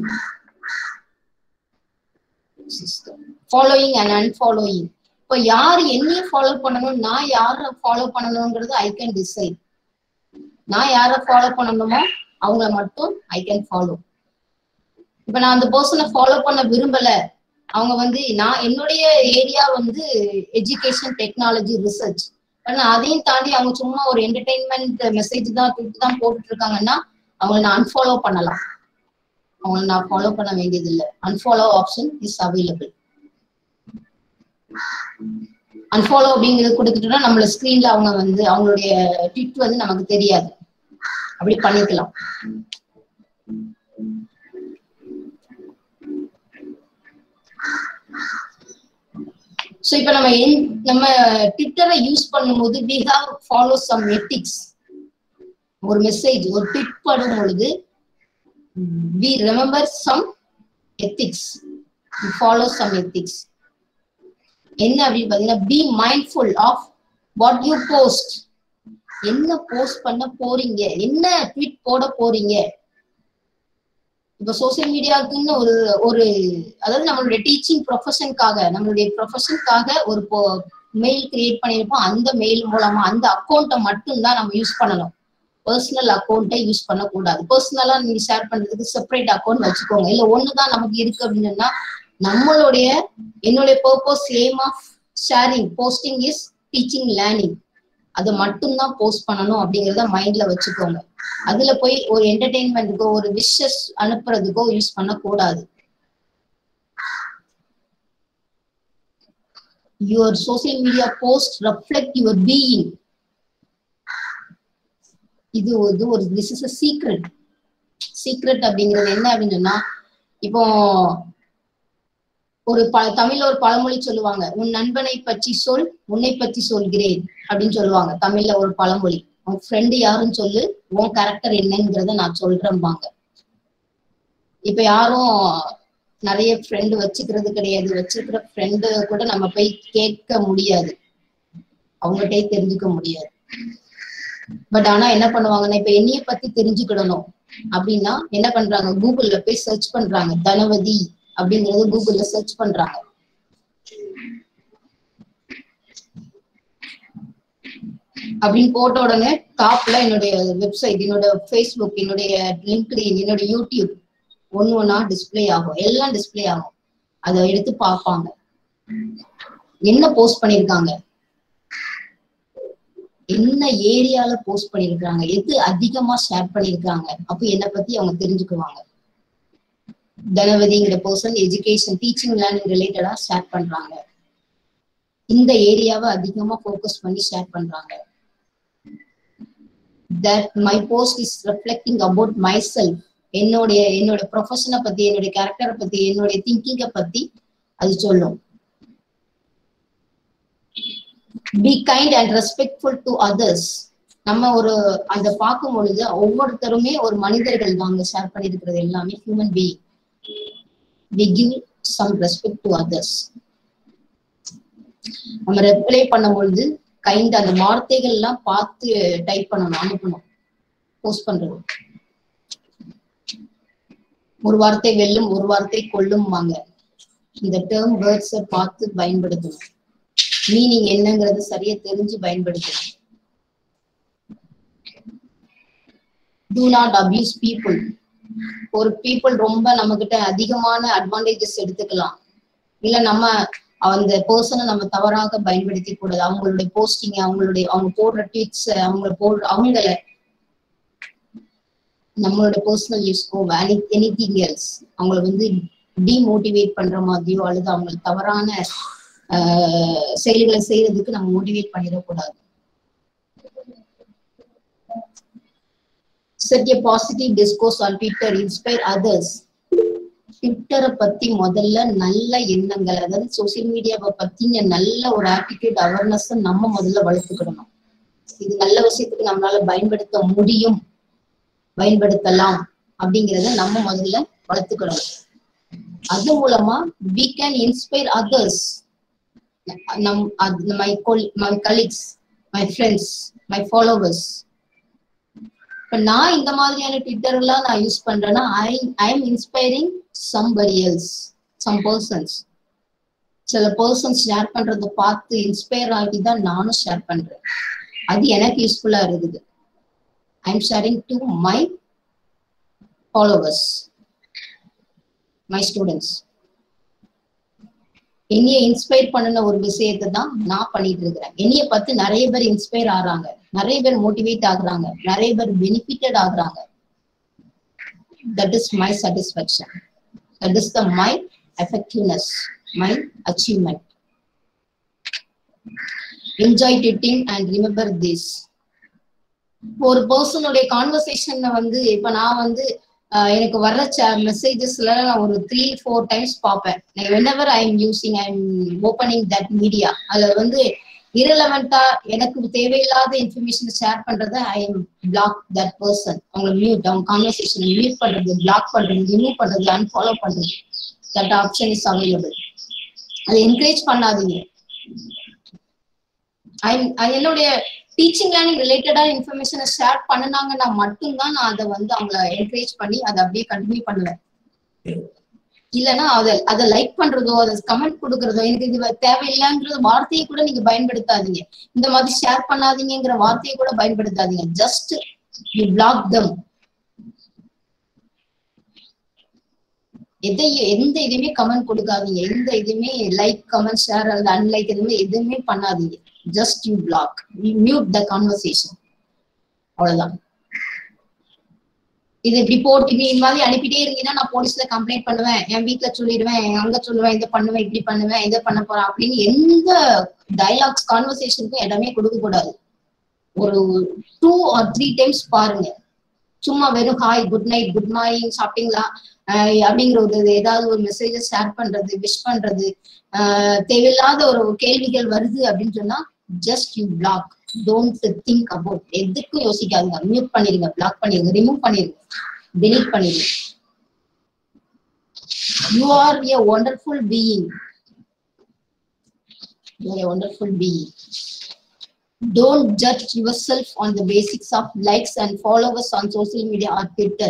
following and unfollowing இப்போ யார் என்னைய ஃபாலோ பண்ணணும் நான் யாரை ஃபாலோ பண்ணணுங்கிறது ஐ கேன் டிசைட் நான் யாரை ஃபாலோ பண்ணணுமோ அவங்கள மட்டும் ஐ கேன் ஃபாலோ இப்ப நான் அந்த பர்சனை ஃபாலோ பண்ண விரும்பல அவங்க வந்து நான் என்னுடைய ஏரியா வந்து எஜுகேஷன் டெக்னாலஜி ரிசர்ச் ஆனா அதையும் தாண்டி அவங்க சும்மா ஒரு என்டர்டைன்மெண்ட் மெசேஜ் தான் ட்விட் தான் போட்டுட்டு இருக்காங்கன்னா அவங்கள நான் அன்ஃபாலோ பண்ணலாம் அவங்கள நான் ஃபாலோ பண்ண வேண்டியது இல்லை unfollow option is available unfollow அப்படிங்கிறது கொடுத்துட்டோம்னா நம்மள ஸ்கிரீன்ல அவங்க வந்து அவங்களுடைய ட்விட் வந்து நமக்கு தெரியாது அப்படி பண்ணிக்கலாம் ஸோ இப்போ நம்ம என் நம்ம ட்விட்டரை யூஸ் பண்ணும்போது we have follow some ethics ஒரு மெசேஜ் ஒரு ட்விட் படும் பொழுது we remember some ethics follow some ethics என்ன அப்படின்னு பாத்தீங்கன்னா be mindful of what you post என்ன போஸ்ட் பண்ண போறீங்க என்ன ட்வீட் போட போறீங்க இப்ப சோசியல் மீடியாவுக்குன்னு ஒரு ஒரு அதாவது நம்மளுடைய டீச்சிங் ப்ரொஃபஷனுக்காக நம்மளுடைய ப்ரொஃபஷனுக்காக ஒரு மெயில் கிரியேட் பண்ணியிருப்போம் அந்த மெயில் மூலமா அந்த அக்கௌண்ட்டை மட்டும்தான் நம்ம யூஸ் பண்ணணும் பர்சனல் அக்கௌண்ட்டை யூஸ் பண்ணக்கூடாது பர்சனலா நீங்க ஷேர் பண்றதுக்கு செப்பரேட் அக்கௌண்ட் வச்சுக்கோங்க இல்ல ஒண்ணுதான் நமக்கு இருக்கு அப்படின்னா நம்மளுடைய என்னுடைய purpose aim of sharing posting is teaching learning அதை மட்டும்தான் போஸ்ட் பண்ணணும் அப்படிங்கிறத மைண்ட்ல வச்சுக்கோங்க அதுல போய் ஒரு என்டர்டெயின்மெண்ட்டுக்கோ ஒரு விஷஸ் அனுப்புறதுக்கோ யூஸ் பண்ணக்கூடாது your social media post reflect your being இது இது ஒரு this is a secret secret அப்படிங்கிறது என்ன அப்படின்னா இப்போ ஒரு ப தமிழ்ல ஒரு பழமொழி சொல்லுவாங்க உன் நண்பனை பற்றி சொல் உன்னை பற்றி சொல்கிறேன் அப்படின்னு சொல்லுவாங்க தமிழ்ல ஒரு பழமொழி உன் ஃப்ரெண்டு யாருன்னு சொல்லு உன் கேரக்டர் என்னங்கிறத நான் சொல்றேன்பாங்க இப்ப யாரும் நிறைய ஃப்ரெண்டு வச்சுக்கிறது கிடையாது வச்சிருக்கிற ஃப்ரெண்டு கூட நம்ம போய் கேட்க முடியாது அவங்ககிட்டயே தெரிஞ்சுக்க முடியாது பட் ஆனா என்ன பண்ணுவாங்கன்னா இப்ப என்னைய பத்தி தெரிஞ்சுக்கிடணும் அப்படின்னா என்ன பண்றாங்க கூகுள்ல போய் சர்ச் பண்றாங்க தனவதி அப்படிங்கறது கூகுள்ல சர்ச் பண்றாங்க அப்படின்னு போட்ட உடனே டாப்ல என்னுடைய வெப்சைட் என்னோட ஃபேஸ்புக் என்னுடைய லிங்க்டின் என்னோட யூடியூப் ஒன்னு ஒன்னா டிஸ்பிளே ஆகும் எல்லாம் டிஸ்பிளே ஆகும் அதை எடுத்து பார்ப்பாங்க என்ன போஸ்ட் பண்ணிருக்காங்க என்ன ஏரியால போஸ்ட் பண்ணிருக்காங்க எது அதிகமா ஷேர் பண்ணிருக்காங்க அப்ப என்னை பத்தி அவங்க தெரிஞ்சுக்குவாங்க தனவதிங்கிற பர்சன் எஜுகேஷன் டீச்சிங் லேர்னிங் ரிலேட்டடா ஷேர் பண்றாங்க இந்த ஏரியாவை அதிகமா ஃபோக்கஸ் பண்ணி ஷேர் பண்றாங்க that my post is reflecting about myself என்னுடைய என்னோட ப்ரொஃபஷனை பத்தி என்னுடைய கேரக்டரை பத்தி என்னுடைய திங்கிங்கை பத்தி அது சொல்லும் be kind and respectful to others நம்ம ஒரு அந்த பார்க்கும் பொழுது ஒவ்வொருத்தருமே ஒரு மனிதர்கள் தாங்க ஷேர் பண்ணிருக்கிறது எல்லாமே human being we give some respect to others நம்ம ரெப்ளை பண்ணும் பொழுது கைண்ட் அந்த வார்த்தைகள் எல்லாம் பார்த்து டைப் பண்ணணும் அனுப்பணும் போஸ்ட் பண்றது ஒரு வார்த்தை வெல்லும் ஒரு வார்த்தை கொல்லும் வாங்க இந்த டேர்ம் வேர்ட்ஸை பார்த்து பயன்படுத்தணும் மீனிங் என்னங்கிறது சரியா தெரிஞ்சு பயன்படுத்தணும் டூ நாட் அபியூஸ் பீப்புள் ஒரு பீப்புள் ரொம்ப நம்ம கிட்ட அதிகமான அட்வான்டேஜஸ் எடுத்துக்கலாம் இல்ல நம்ம அந்த பர்சனை நம்ம தவறாக பயன்படுத்தி கூடாது அவங்களுடைய போஸ்டிங் அவங்களுடைய அவங்க போடுற ட்வீட்ஸ் அவங்க போடுற அவங்கள நம்மளோட பர்சனல் யூஸ்க்கோ எனி எனி திங் எல்ஸ் அவங்கள வந்து டிமோட்டிவேட் பண்ற மாதிரியோ அல்லது அவங்களுக்கு தவறான ஆஹ் செயல்களை செய்யறதுக்கு நம்ம மோட்டிவேட் பண்ணிடக்கூடாது set a positive discourse on Twitter inspire others ட்விட்டரை பத்தி முதல்ல நல்ல எண்ணங்கள் அதாவது சோசியல் மீடியாவை பத்தின நல்ல ஒரு ஆட்டிடியூட் அவேர்னஸ் நம்ம முதல்ல வளர்த்துக்கிடணும் இது நல்ல விஷயத்துக்கு நம்மளால பயன்படுத்த முடியும் பயன்படுத்தலாம் அப்படிங்கறத நம்ம முதல்ல வளர்த்துக்கிடணும் அது மூலமா வி கேன் இன்ஸ்பயர் அதர்ஸ் நம் my my colleagues my friends my followers இப்ப நான் இந்த மாதிரியான ட்விட்டர் எல்லாம் நான் யூஸ் பண்றேன்னா I I am inspiring somebody else some persons சில பர்சன்ஸ் ஷேர் பண்றதை பார்த்து இன்ஸ்பயர் ஆகி தான் நானும் ஷேர் பண்றேன் அது எனக்கு யூஸ்ஃபுல்லா இருக்குது I am sharing to my followers my students என்னைய இன்ஸ்பயர் பண்ணின ஒரு விஷயத்தை தான் நான் பண்ணிட்டு இருக்கிறேன் என்னைய பத்தி நிறைய பேர் இன்ஸ்பயர் ஆகுறாங்க நிறைய பேர் மோட்டிவேட் ஆகுறாங்க நிறைய பேர் பெனிஃபிட்டட் ஆகுறாங்க that is my satisfaction that is the my effectiveness my achievement enjoy tweeting and remember this ஒரு பர்சனுடைய கான்வர்சேஷன்ல வந்து இப்ப நான் வந்து எனக்கு வர்ற மெசேஜஸ்ல நான் ஒரு த்ரீ ஃபோர் டைம்ஸ் பார்ப்பேன் whenever I am using I am opening that media அதுல வந்து இரலவெண்டா எனக்கு தேவையில்லாத இன்ஃபர்மேஷன் ஷேர் பண்றத I am block that person அவங்க மியூட் அவங்க கான்வர்சேஷன் மியூட் பண்றது பிளாக் பண்றது ரிமூவ் பண்றது அன்ஃபாலோ பண்றது தட் ஆப்ஷன் இஸ் அவைலபிள் அதை என்கரேஜ் பண்ணாதீங்க ஐ என்னுடைய டீச்சிங் லேர்னிங் ரிலேட்டடா இன்ஃபர்மேஷனை ஷேர் பண்ணினாங்கன்னா மட்டும்தான் நான் அதை வந்து அவங்கள என்கரேஜ் பண்ணி அதை அப்படியே கண்டினியூ பண்ணுவேன் இல்லைன்னா அதை அதை லைக் பண்றதோ அதை கமெண்ட் கொடுக்கறதோ எனக்கு இது தேவையில்லைங்கிற வார்த்தையை கூட நீங்க பயன்படுத்தாதீங்க இந்த மாதிரி ஷேர் பண்ணாதீங்கிற வார்த்தையை கூட பயன்படுத்தாதீங்க ஜஸ்ட் யூ பிளாக் தம் எதை எந்த இதுவுமே கமெண்ட் கொடுக்காதீங்க எந்த இதுவுமே லைக் கமெண்ட் ஷேர் அல்லது அன்லைக் எதுவுமே எதுவுமே பண்ணாதீங்க just you block mute the conversation அவ்வளவுதான் இது இப்படி போட்டு இப்படி இந்த மாதிரி அனுப்பிட்டே இருந்தீங்கன்னா நான் போலீஸ்ல கம்ப்ளைண்ட் பண்ணுவேன் என் வீட்டுல சொல்லிடுவேன் அங்க சொல்லுவேன் இதை பண்ணுவேன் இப்படி பண்ணுவேன் இதை பண்ண போறேன் அப்படின்னு எந்த டைலாக்ஸ் கான்வர்சேஷனுக்கும் இடமே கொடுக்க கூடாது ஒரு டூ ஆர் த்ரீ டைம்ஸ் பாருங்க சும்மா வெறும் hi good night good morning சாப்பிட்டீங்களா அப்படிங்கிற ஒரு ஏதாவது ஒரு மெசேஜை ஷேர் பண்றது விஷ் பண்றது தேவையில்லாத ஒரு கேள்விகள் வருது அப்படின்னு சொன்னா just you block don't think about எதுக்கும் யோசிக்காதுங்க மியூட் பண்ணிருங்க பிளாக் பண்ணிருங்க ரிமூவ் பண்ணிருங்க டெலீட் பண்ணிருங்க you are a wonderful being you are a wonderful being Don't judge yourself on the basics of likes and followers on social media or Twitter.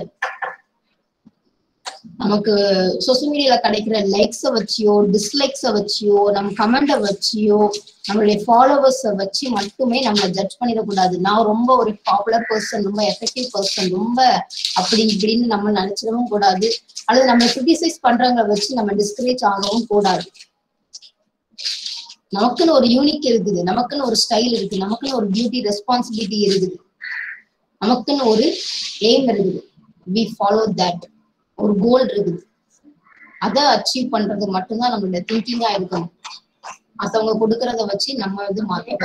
நமக்கு சோசியல் மீடியால கிடைக்கிற லைக்ஸை வச்சியோ டிஸ்லைக்ஸை வச்சியோ நம்ம கமெண்ட்டை வச்சியோ நம்மளுடைய ஃபாலோவர்ஸை வச்சு மட்டுமே நம்ம ஜட்ஜ் பண்ணிடக்கூடாது நான் ரொம்ப ஒரு பாப்புலர் பர்சன் ரொம்ப எஃபெக்டிவ் பர்சன் ரொம்ப அப்படி இப்படின்னு நம்ம நினைச்சிடவும் கூடாது அல்லது நம்ம கிரிட்டிசைஸ் பண்றவங்களை வச்சு நம்ம டிஸ்கரேஜ் ஆகவும் கூடாது நமக்குன்னு ஒரு யூனிக் இருக்குது நமக்குன்னு ஒரு ஸ்டைல் இருக்கு நமக்குன்னு ஒரு பியூட்டி ரெஸ்பான்சிபிலிட்டி இருக்குது நமக்குன்னு ஒரு எய்ம் இருக்குது வி ஃபாலோ தட் ஒரு கோல் இருக்குது அதை அச்சீவ் பண்றது மட்டும்தான் நம்மளுடைய திங்கிங்கா இருக்கணும் மத்தவங்க கொடுக்கறத வச்சு நம்ம வந்து மாத்த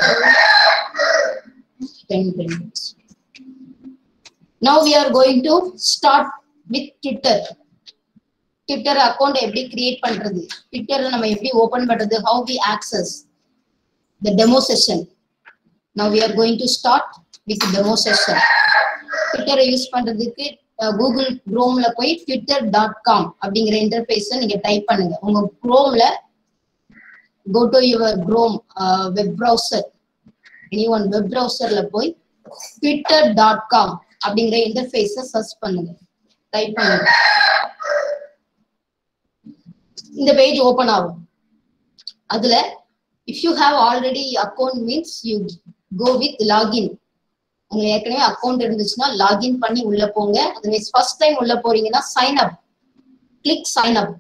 now we are going to start with Twitter Twitter account எப்படி கிரியேட் பண்றது ட்விட்டர்ல நம்ம எப்படி ஓபன் பண்றது how we access the demo session now we are going to start with demo session ட்விட்டரை யூஸ் பண்றதுக்கு கூகுள் குரோம்ல போய் ட்விட்டர் டாட் காம் அப்படிங்கிற இன்டர்பேஸ நீங்க டைப் பண்ணுங்க உங்க குரோம்ல go to your Chrome web browser any one web ப்ரௌசர்ல போய் ட்விட்டர் டாட் காம் அப்படிங்கிற இன்டர்ஃபேஸ சர்ச் பண்ணுங்க டைப் பண்ணுங்க இந்த பேஜ் ஓபன் ஆகும் அதுல if you have already account means you go with login உங்களுக்கு ஏற்கனவே அக்கௌண்ட் இருந்துச்சுன்னா லாகின் பண்ணி உள்ள போங்க அதர்வைஸ் ஃபர்ஸ்ட் டைம் உள்ள போறீங்கன்னா sign up click sign up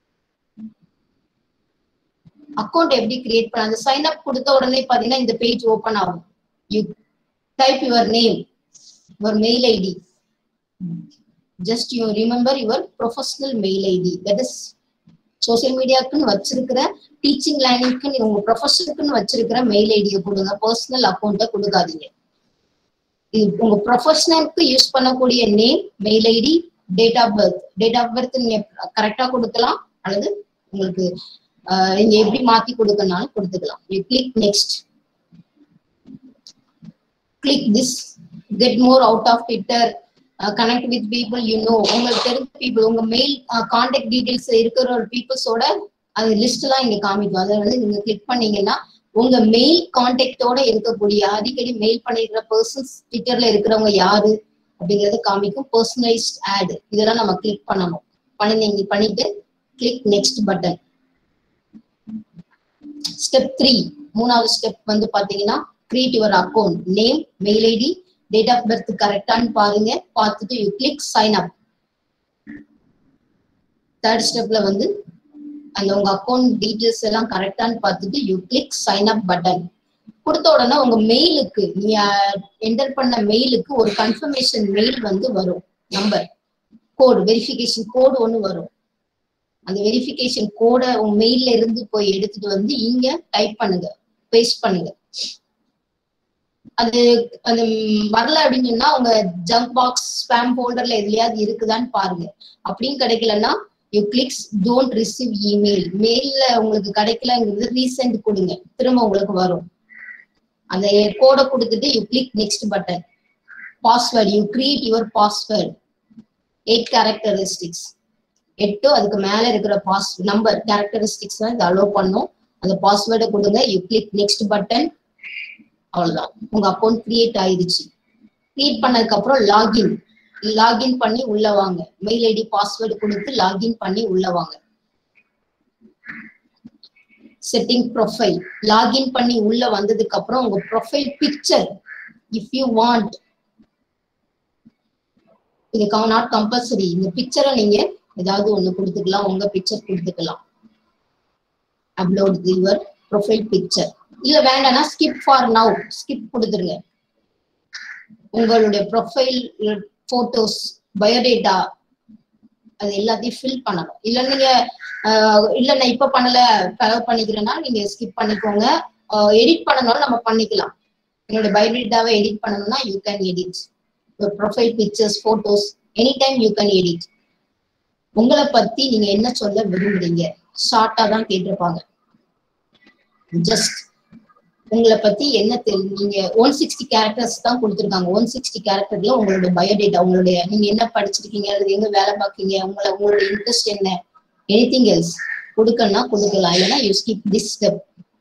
account எப்படி கிரியேட் பண்ண அந்த சைன் அப் கொடுத்த உடனே பாத்தீங்கன்னா இந்த பேஜ் ஓபன் ஆகும் you type your name your mail ID just you remember your professional mail ID that is social மீடியாக்குன்னு வச்சிருக்கிற டீச்சிங் லைனுக்குன்னு உங்க ப்ரொஃபஷனுக்குன்னு வச்சிருக்கிற மெயில் ஐடியை கொடுங்க பர்சனல் அக்கௌண்ட்டை கொடுக்காதீங்க இது உங்க ப்ரொஃபஷனலுக்கு யூஸ் பண்ணக்கூடிய name mail ID date of birth date of birth நீங்க கரெக்டா கொடுக்கலாம் அல்லது உங்களுக்கு ஆஹ், நீங்க எப்படி மாத்தி கொடுக்கனாலும் கொடுத்துக்கலாம் you click next click this get more out of Twitter connect with people you know உங்களுக்கு தெரிஞ்ச பீப்புள் உங்க மெயில் கான்டாக்ட் டீடைல்ஸ் இருக்கிற ஒரு பீப்புள்ஸோட அது லிஸ்ட் எல்லாம் இங்க காமிக்கும் அதை வந்து நீங்க கிளிக் பண்ணீங்கன்னா உங்க மெயில் கான்டாக்டோட இருக்கக்கூடிய அடிக்கடி மெயில் பண்ணிருக்கிற பர்சன்ஸ் ட்விட்டர்ல இருக்கிறவங்க யாரு அப்படிங்கறது காமிக்கும் பர்சனலைஸ்ட் ஆட் இதெல்லாம் நம்ம கிளிக் பண்ணணும் பண்ணி பண்ணிட்டு click next button step three மூணாவது ஸ்டெப் வந்து பாத்தீங்கன்னா create your account name mail ID date of birth கரெக்டான்னு பாருங்க பார்த்துட்டு you click sign up third ஸ்டெப்ல வந்து அந்த உங்க அக்கௌண்ட் டீடைல்ஸ் எல்லாம் கரெக்டான்னு பார்த்துட்டு you click sign up button கொடுத்த உடனே உங்க மெயிலுக்கு நீ என்டர் பண்ண மெயிலுக்கு ஒரு கன்ஃபர்மேஷன் மெயில் வந்து வரும் நம்பர் கோடு வெரிஃபிகேஷன் கோடு ஒன்று வரும் அந்த வெரிஃபிகேஷன் கோடை உங்க மெயில்ல இருந்து போய் எடுத்துட்டு வந்து இங்க டைப் பண்ணுங்க பேஸ்ட் பண்ணுங்க அது அந்த ம், வரல அப்படின்னு சொன்னா உங்க ஜங்க் பாக்ஸ் ஸ்பேம் ஃபோல்டர்ல எதுலயாவது இருக்குதான்னு பாருங்க அப்படின்னு கிடைக்கலன்னா you clicks don't receive email மெயில்ல உங்களுக்கு கிடைக்கலங்கிறது ரீசெண்ட் கொடுங்க திரும்ப உங்களுக்கு வரும் அந்த கோடை கொடுத்துட்டு you click next button password you create your password eight characteristics எட்டு அதுக்கு மேல இருக்கிற பாஸ் நம்பர் கேரக்டரிஸ்டிக்ஸ் தான் இது அலோவ் பண்ணும் அந்த பாஸ்வேர்டை கொடுங்க யூ கிளிக் நெக்ஸ்ட் பட்டன் அவ்வளவுதான் உங்க அக்கௌண்ட் கிரியேட் ஆயிடுச்சு கிரியேட் பண்ணதுக்கு அப்புறம் லாகின் லாகின் பண்ணி உள்ள வாங்க மெயில் ஐடி பாஸ்வேர்டு கொடுத்து லாகின் பண்ணி உள்ள வாங்க செட்டிங் ப்ரொஃபைல் லாகின் பண்ணி உள்ள வந்ததுக்கு அப்புறம் உங்க profile picture if you want இது நாட் கம்பல்சரி இந்த பிக்சரை நீங்க ஏதாவது ஒண்ணு கொடுத்துக்கலாம் உங்க பிக்சர் கொடுத்துக்கலாம் அப்லோட் யுவர் ப்ரொஃபைல் பிக்சர் இல்ல வேண்டாம்னா ஸ்கிப் ஃபார் நவ் ஸ்கிப் கொடுத்துருங்க உங்களுடைய ப்ரொஃபைல் போட்டோஸ் பயோடேட்டா அது எல்லாத்தையும் ஃபில் பண்ணணும் இல்ல நீங்க ஆஹ் இல்ல நான் இப்ப பண்ணல செலவு பண்ணிக்கிறேன்னா நீங்க ஸ்கிப் பண்ணிக்கோங்க எடிட் பண்ணனாலும் நம்ம பண்ணிக்கலாம் என்னோட பயோடேட்டாவை எடிட் பண்ணணும்னா you can edit profile pictures photos any time you can edit உங்களை பத்தி நீங்க என்ன சொல்ல விரும்புறீங்க ஷார்ட்டா தான் கேட்டிருப்பாங்க ஜஸ்ட் உங்களை பத்தி என்ன தெரியும் நீங்க ஒன் சிக்ஸ்டி கேரக்டர்ஸ் தான் கொடுத்துருக்காங்க ஒன் சிக்ஸ்டி கேரக்டர்ல உங்களோட பயோடேட்டா உங்களுடைய நீங்க என்ன படிச்சிருக்கீங்க அல்லது எங்க வேலை பார்க்கீங்க உங்களை உங்களுடைய இன்ட்ரெஸ்ட் என்ன எனிதிங் எல்ஸ் கொடுக்கணும்னா கொடுக்கலாம் இல்லைன்னா you skip this step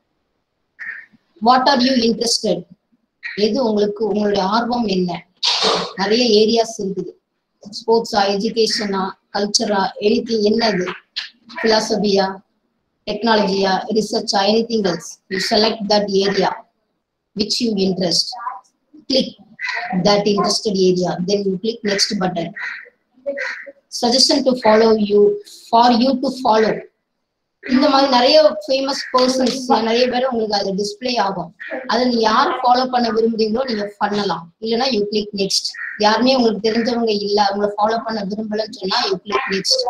what are you interested எது உங்களுக்கு உங்களுடைய ஆர்வம் என்ன நிறைய ஏரியாஸ் இருக்குது ஸ்போர்ட்ஸா எஜுகேஷனா கல்ச்சரா எனிதிங் என்னது பிலாசபியா technology, research, anything else. You select that area which you interest. Click that interested area. Then you click next button. Suggestion to follow you, for you to follow. இந்த மாதிரி நிறைய ஃபேமஸ் பர்சன்ஸ் நிறைய பேர் உங்களுக்கு அது டிஸ்ப்ளே ஆகும் அதை நீங்க யார் ஃபாலோ பண்ண விரும்புறீங்களோ நீங்க பண்ணலாம் இல்லைன்னா யூ கிளிக் நெக்ஸ்ட் யாருமே உங்களுக்கு தெரிஞ்சவங்க இல்ல அவங்கள ஃபாலோ பண்ண விரும்பலன்னு சொன்னா யூ கிளிக் நெக்ஸ்ட்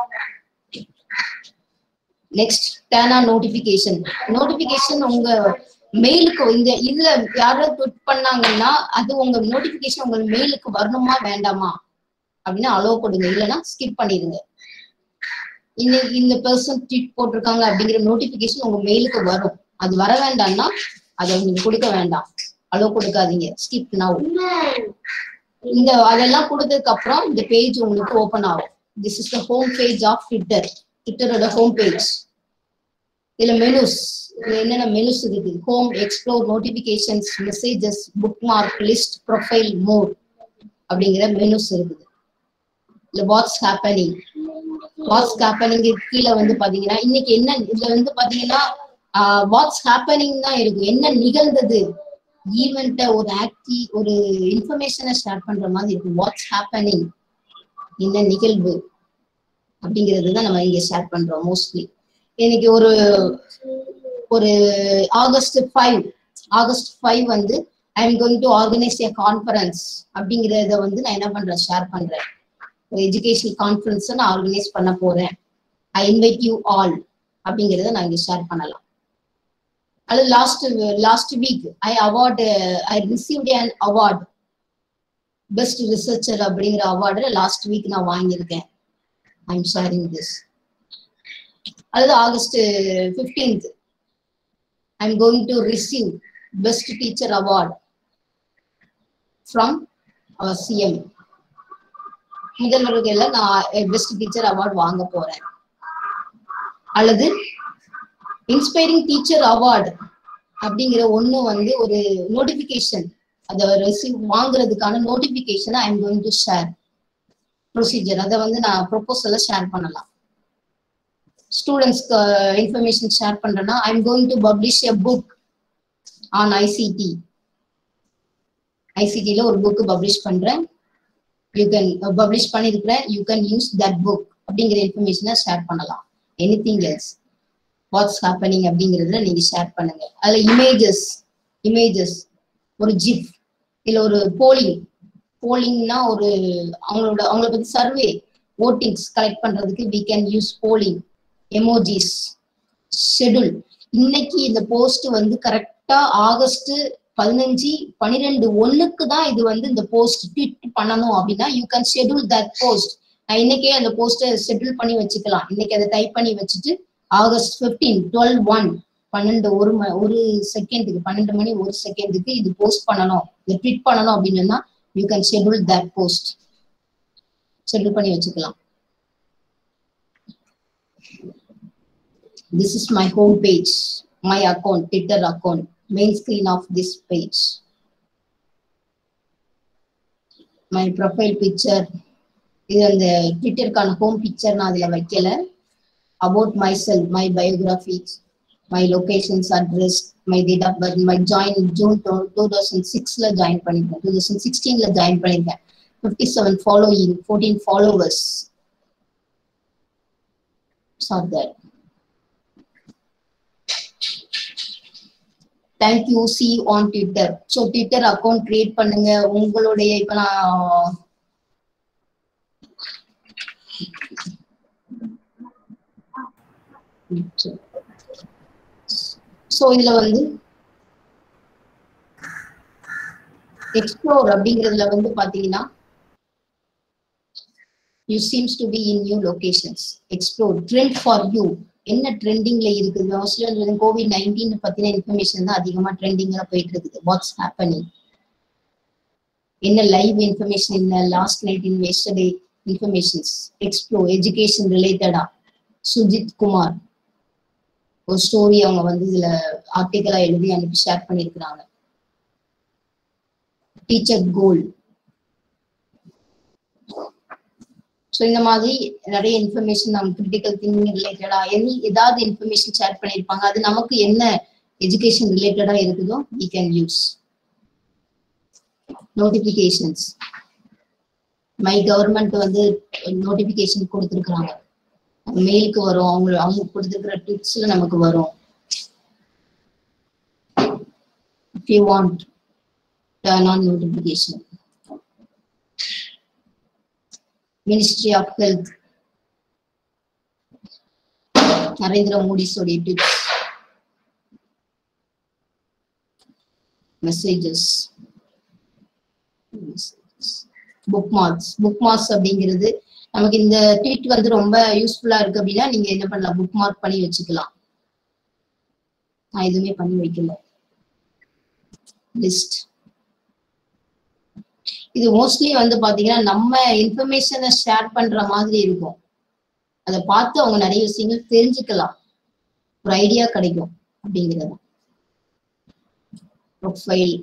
நெக்ஸ்ட் டேனா நோட்டிபிகேஷன் நோட்டிபிகேஷன் உங்க மெயிலுக்கு இந்த இதுல யாராவது ட்விட் பண்ணாங்கன்னா அது உங்க நோட்டிபிகேஷன் உங்க மெயிலுக்கு வரணுமா வேண்டாமா அப்படின்னு அலோவ் கொடுங்க இல்லைன்னா ஸ்கிப் பண்ணிடுங்க இன்னைக்கு இந்த பர்சன் ட்வீட் போட்டிருக்காங்க அப்படிங்கிற நோட்டிபிகேஷன் உங்க மெயிலுக்கு வரும் அது வர வேண்டாம்னா அதை நீங்க கொடுக்க வேண்டாம் அலோவ் கொடுக்காதீங்க ஸ்கிப் நவ் இந்த அதெல்லாம் கொடுத்ததுக்கு அப்புறம் இந்த பேஜ் உங்களுக்கு ஓபன் ஆகும் this is the home page of Twitter ட்விட்டரோட ஹோம் பேஜ் இதுல மெனுஸ் என்னென்ன மெனுஸ் இருக்கு home explore notifications messages bookmark list profile more அப்படிங்கிற மெனுஸ் இருக்குது இல்ல வாட்ஸ் ஹேப்பனிங் வாட்ஸ் ஹேப்பனிங் கீழே வந்து பாத்தீங்கன்னா இன்னைக்கு என்ன இதுல வந்து பாத்தீங்கன்னா வாட்ஸ் ஹேப்பனிங் தான் இருக்கும் என்ன நிகழ்ந்தது ஈவெண்ட்டை ஒரு ஆக்டி ஒரு இன்ஃபர்மேஷனை ஷேர் பண்ற மாதிரி இருக்கும் வாட்ஸ் ஹேப்பனிங் என்ன நிகழ்வு அப்படிங்கிறது தான் நம்ம இங்க ஷேர் பண்றோம் மோஸ்ட்லி இன்னைக்கு ஒரு ஒரு ஆகஸ்ட் ஃபைவ் ஆகஸ்ட் ஃபைவ் வந்து I am going to organise a conference அப்படிங்கிறத வந்து நான் என்ன பண்றேன் ஷேர் பண்றேன் ஒரு எஜுகேஷனல் கான்ஃபரன்ஸ் நான் ஆர்கனைஸ் பண்ண போறேன் ஐ இன்வைட் யூ ஆல் அப்படிங்கிறத நான் இங்க ஷேர் பண்ணலாம் அது last last week I award I received an award best researcher அப்படிங்கிற அவார்டு லாஸ்ட் வீக் நான் வாங்கியிருக்கேன் ஐ எம் ஷேரிங் திஸ் அல்லது August fifteenth I am going to receive best teacher award from our CM முதல்வர்கள் நான் பெஸ்ட் டீச்சர் அவார்ட் வாங்க போறேன் அல்லது இன்ஸ்பைரிங் டீச்சர் அவார்டு அப்படிங்கிற ஒண்ணு வந்து ஒரு நோட்டிபிகேஷன் அதை ரிசீவ் வாங்குறதுக்கான notification I am going to share procedure அதை வந்து நான் ப்ரொபோசல ஷேர் பண்ணலாம் ஸ்டூடெண்ட்ஸ்க்கு இன்ஃபர்மேஷன் ஷேர் பண்றேன்னா I am going to publish a book on ICT ஐசிடில ஒரு புக் பப்ளிஷ் பண்றேன் யூ கேன் பப்ளிஷ் பண்ணிருக்கிறேன் you can use that book அப்படிங்கிற இன்ஃபர்மேஷனை ஷேர் பண்ணலாம் any thing else what's happening அப்படிங்கிறதுல நீங்க ஷேர் பண்ணுங்க அதுல இமேஜஸ் இமேஜஸ் ஒரு ஜிப் இல்ல ஒரு போலிங் போலிங்னா ஒரு அவங்களோட அவங்கள பத்தி சர்வே ஓட்டிங்ஸ் கலெக்ட் பண்றதுக்கு we can use polling emojis schedule இன்னைக்கு இந்த போஸ்ட் வந்து கரெக்டா ஆகஸ்ட் பதினஞ்சு பனிரெண்டு ஒண்ணுக்கு தான் இது வந்து இந்த போஸ்ட் ட்வீட் பண்ணணும் அப்படின்னா you can schedule that post நான் இன்னைக்கே அந்த போஸ்ட்டை ஷெடியூல் பண்ணி வச்சுக்கலாம் இன்னைக்கு அதை டைப் பண்ணி வச்சுட்டு ஆகஸ்ட் பிப்டீன் டுவெல் ஒன் பன்னெண்டு ஒரு ம ஒரு செகண்டுக்கு பன்னெண்டு மணி ஒரு செகண்டுக்கு இது போஸ்ட் பண்ணணும் இது ட்வீட் பண்ணணும் அப்படின்னு you can schedule that post schedule பண்ணி வச்சுக்கலாம் this is my home page my account twitter account main screen of this page my profile picture இது அந்த ட்விட்டருக்கான ஹோம் பிக்சர் நான் அதுல வைக்கல about my self my biography my locations address my date of birth my join June two thousand சிக்ஸ்ல ஜாயின் பண்ணிருக்கேன் டூ தௌசண்ட் சிக்ஸ்டீன்ல ஜாயின் பண்ணிருக்கேன் fifty seven following fourteen followers sir that thank you see on Twitter so Twitter account create பண்ணுங்க உங்களுடைய இப்ப நான் ஸோ இதுல வந்து எக்ஸ்ப்ளோர் அப்படிங்கிறதுல வந்து பாத்தீங்கன்னா you seems to be in new locations explore trend for you என்ன ட்ரெண்டிங்ல இருக்குது மோஸ்ட்லி கோவிட் நைன்டீன் பத்தின இன்ஃபர்மேஷன் தான் அதிகமா ட்ரெண்டிங்ல போயிட்டு இருக்குது வாட்ஸ் ஹேப்பனிங் என்ன லைவ் இன்ஃபர்மேஷன் என்ன last night in yesterday informations explore education ரிலேட்டடா சுஜித் குமார் ஒரு ஸ்டோரி அவங்க வந்து இதுல ஆர்டிக்கலா எழுதி அனுப்பி ஷேர் பண்ணிருக்கிறாங்க டீச்சர் கோல் ஸோ இந்த மாதிரி நிறைய இன்ஃபர்மேஷன் நம்ம கிரிட்டிக்கல் திங்கிங் ரிலேட்டடா எனி ஏதாவது இன்ஃபர்மேஷன் ஷேர் பண்ணியிருப்பாங்க அது நமக்கு என்ன எஜுகேஷன் ரிலேட்டடா இருக்குதோ we can use notifications my government வந்து நோட்டிபிகேஷன் கொடுத்துருக்குறாங்க மெயிலுக்கு வரும் அவங்க அவங்க கொடுத்துருக்கிற டிப்ஸ்ல நமக்கு வரும் if you want turn on notification ministry of health Narendra மோடிஸோடைய tips messages bookmarks bookmarks அப்படிங்கிறது நமக்கு இந்த ட்வீட் வந்து ரொம்ப யூஸ்ஃபுல்லா இருக்கு அப்படின்னா நீங்க என்ன பண்ணலாம் புக் மார்க் பண்ணி வச்சுக்கலாம் நான் எதுவுமே பண்ணி வைக்கல லிஸ்ட் இது மோஸ்ட்லி வந்து பாத்தீங்கன்னா நம்ம இன்ஃபர்மேஷனை ஷேர் பண்ற மாதிரி இருக்கும் அதை பார்த்து அவங்க நிறைய விஷயங்கள் தெரிஞ்சுக்கலாம் ஒரு ஐடியா கிடைக்கும் அப்படிங்கிறது profile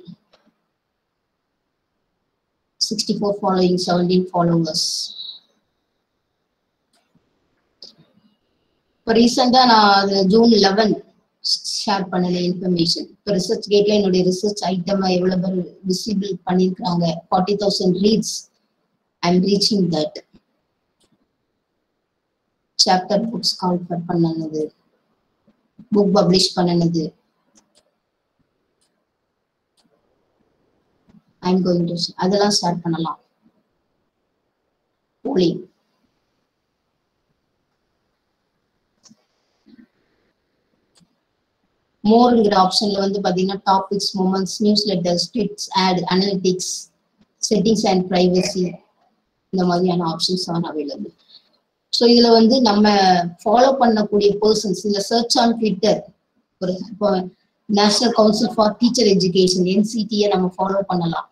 sixty four following seventeen followers இப்போ ரீசெண்டா நான் அது ஜூன் லெவன் ஷேர் பண்ணல இன்ஃபர்மேஷன் இப்போ ரிசர்ச் கேட்ல என்னுடைய ரிசர்ச் ஐட்டம் எவ்வளவு பேர் விசிபிள் பண்ணியிருக்காங்க forty thousand reads I am reaching that chapter books கால்ஃபர் பண்ணனது புக் பப்ளிஷ் பண்ணனது ஐ எம் கோயிங் டு அதெல்லாம் ஷேர் பண்ணலாம் போலிங் மோர்ங்கிற ஆப்ஷன்ல வந்து பாத்தீங்கன்னா topics moments newsletters tweets ad analytics settings and privacy இந்த மாதிரியான ஆப்ஷன்ஸ் ஆர் அவைலபிள் ஸோ இதுல வந்து நம்ம ஃபாலோ பண்ணக்கூடிய பர்சன்ஸ் இந்த சர்ச் ஆன் ட்விட்டர் ஒரு இப்போ national council for teacher education என்சிடியை நம்ம ஃபாலோ பண்ணலாம்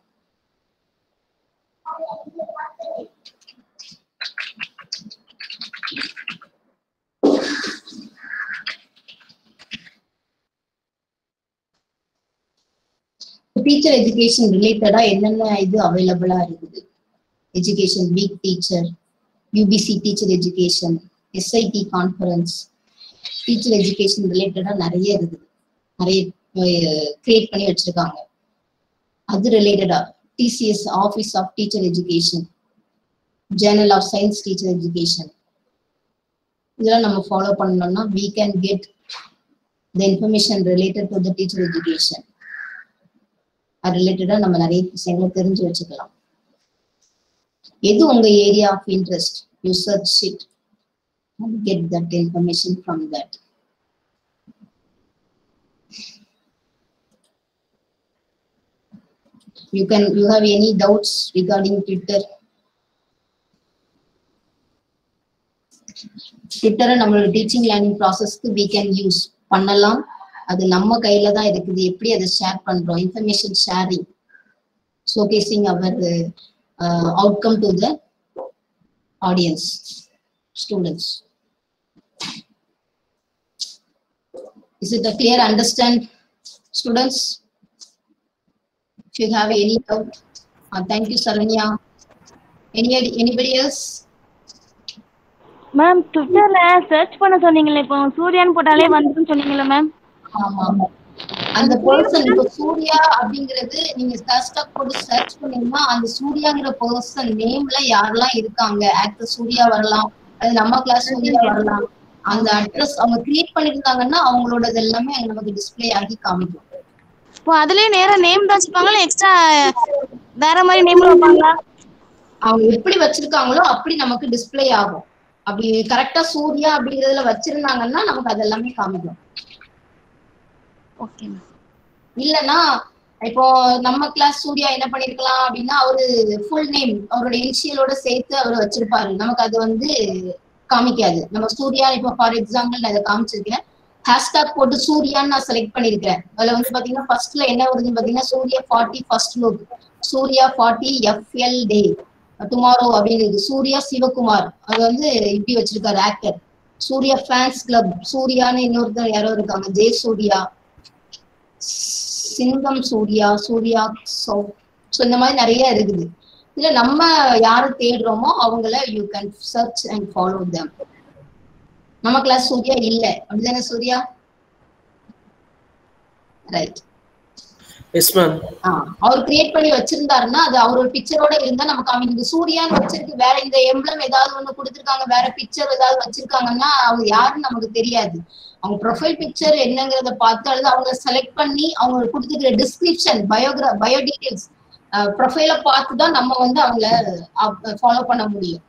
டீச்சர் எஜுகேஷன் ரிலேட்டடா என்னென்ன இது அவைலபிளா இருக்குது education week teacher UPC teacher education SID conference teacher education ரிலேட்டடா நிறைய இருக்குது நிறைய கிரியேட் பண்ணி வச்சிருக்காங்க அது ரிலேட்டடா TCS office of teacher education journal of science teacher education இதெல்லாம் நம்ம ஃபாலோ பண்ணோம்னா we can get the information related to the teacher education அது ரிலேட்டடா நம்ம நிறைய விஷயங்களை தெரிஞ்சு வச்சுக்கலாம் எது உங்க area of interest you search it get that information from that you can you have any doubts regarding twitter ட்விட்டரை நம்மளோட டீச்சிங் லேர்னிங் ப்ராசஸ்க்கு we கேன் யூஸ் பண்ணலாம் அது நம்ம கையில தான் இருக்குது எப்படி அதை ஷேர் பண்றோம் information sharing showcasing our outcome to the audience students is it a clear understand students if you have any doubt uh, thank you saranya any anybody else ma'am ட்விட்டர்ல சர்ச் பண்ண சொன்னீங்களே இப்போ சூர்யான்னு போட்டாலே வந்துருன்னு சொன்னீங்களே மேம் ஆமா ஆமா அந்த பர்சன் இப்போ சூர்யா அப்படிங்கிறது நீங்க ஹேஷ்டாக் போட்டு சர்ச் பண்ணீங்கன்னா அந்த சூர்யாங்கிற பர்சன் நேம்ல யாரெல்லாம் இருக்காங்க ஆக்டர் சூர்யா வரலாம் அது நம்ம கிளாஸ் சூர்யா வரலாம் அந்த அட்ரஸ் அவங்க கிரியேட் பண்ணிருந்தாங்கன்னா அவங்களோடது எல்லாமே அங்க நமக்கு டிஸ்ப்ளே ஆகி காமிக்கும் இப்போ அதுலயே நேரா நேம் தான் வச்சுப்பாங்களா எக்ஸ்ட்ரா வேற மாதிரி நேம் வைப்பாங்களா அவங்க எப்படி வச்சிருக்காங்களோ அப்படி நமக்கு டிஸ்ப்ளே ஆகும் அப்படி கரெக்டா சூர்யா அப்படிங்கறதுல வச்சிருந்தாங்கன்னா நமக்கு அது எல்லாமே காமிக்கும் ஓகே மேம் இல்லனா இப்போ நம்ம கிளாஸ் சூர்யா என்ன பண்ணிருக்கலாம் அப்படின்னா அவரு ஃபுல் நேம் அவரோட இனிஷியலோட சேர்த்து அவர் வச்சிருப்பாரு நமக்கு அது வந்து காமிக்காது நம்ம சூர்யா இப்போ ஃபார் எக்ஸாம்பிள் நான் இதை காமிச்சிருக்கேன் ஹேஷ்டாக் போட்டு சூர்யான்னு நான் செலக்ட் பண்ணிருக்கேன் அதுல வந்து பாத்தீங்கன்னா ஃபர்ஸ்ட்ல என்ன வருதுன்னு பாத்தீங்கன்னா Suriya forty first look Suriya forty FL day tomorrow அப்படின்னு இருக்கு சூர்யா சிவகுமார் அது வந்து இப்படி வச்சிருக்காரு ஆக்டர் சூர்யா ஃபேன்ஸ் கிளப் சூர்யான்னு இன்னொருத்தர் யாரோ இருக்காங்க ஜெய சூர்யா சிங்கம் சூர்யா சூர்யா சோ ஸோ இந்த மாதிரி நிறைய இருக்குது இதுல நம்ம யாரை தேடுறோமோ அவங்கள you can search and follow them நம்ம கிளாஸ் சூர்யா இல்ல அப்படிதானே சூர்யா ரைட் எஸ் மேம் அவர் கிரியேட் பண்ணி வச்சிருந்தாருன்னா அது அவரோட பிக்சரோட இருந்தா நம்ம காமிக்குது சூர்யான்னு வச்சிருக்கு வேற இந்த எம்ப்ளம் ஏதாவது ஒண்ணு கொடுத்துருக்காங்க வேற பிக்சர் ஏதாவது வச்சிருக்காங்கன்னா அவங்க யாருன்னு நமக்கு தெரியாது அவங்க ப்ரொஃபைல் பிக்சர் என்னங்கிறத பார்த்து அல்லது அவங்க செலக்ட் பண்ணி அவங்க கொடுத்துருக்கிற டிஸ்கிரிப்ஷன் பயோகிரா பயோ டீடைல்ஸ் ப்ரொஃபைல பார்த்து தான் நம்ம வந்து அவங்கள ஃபாலோ பண்ண முடியும்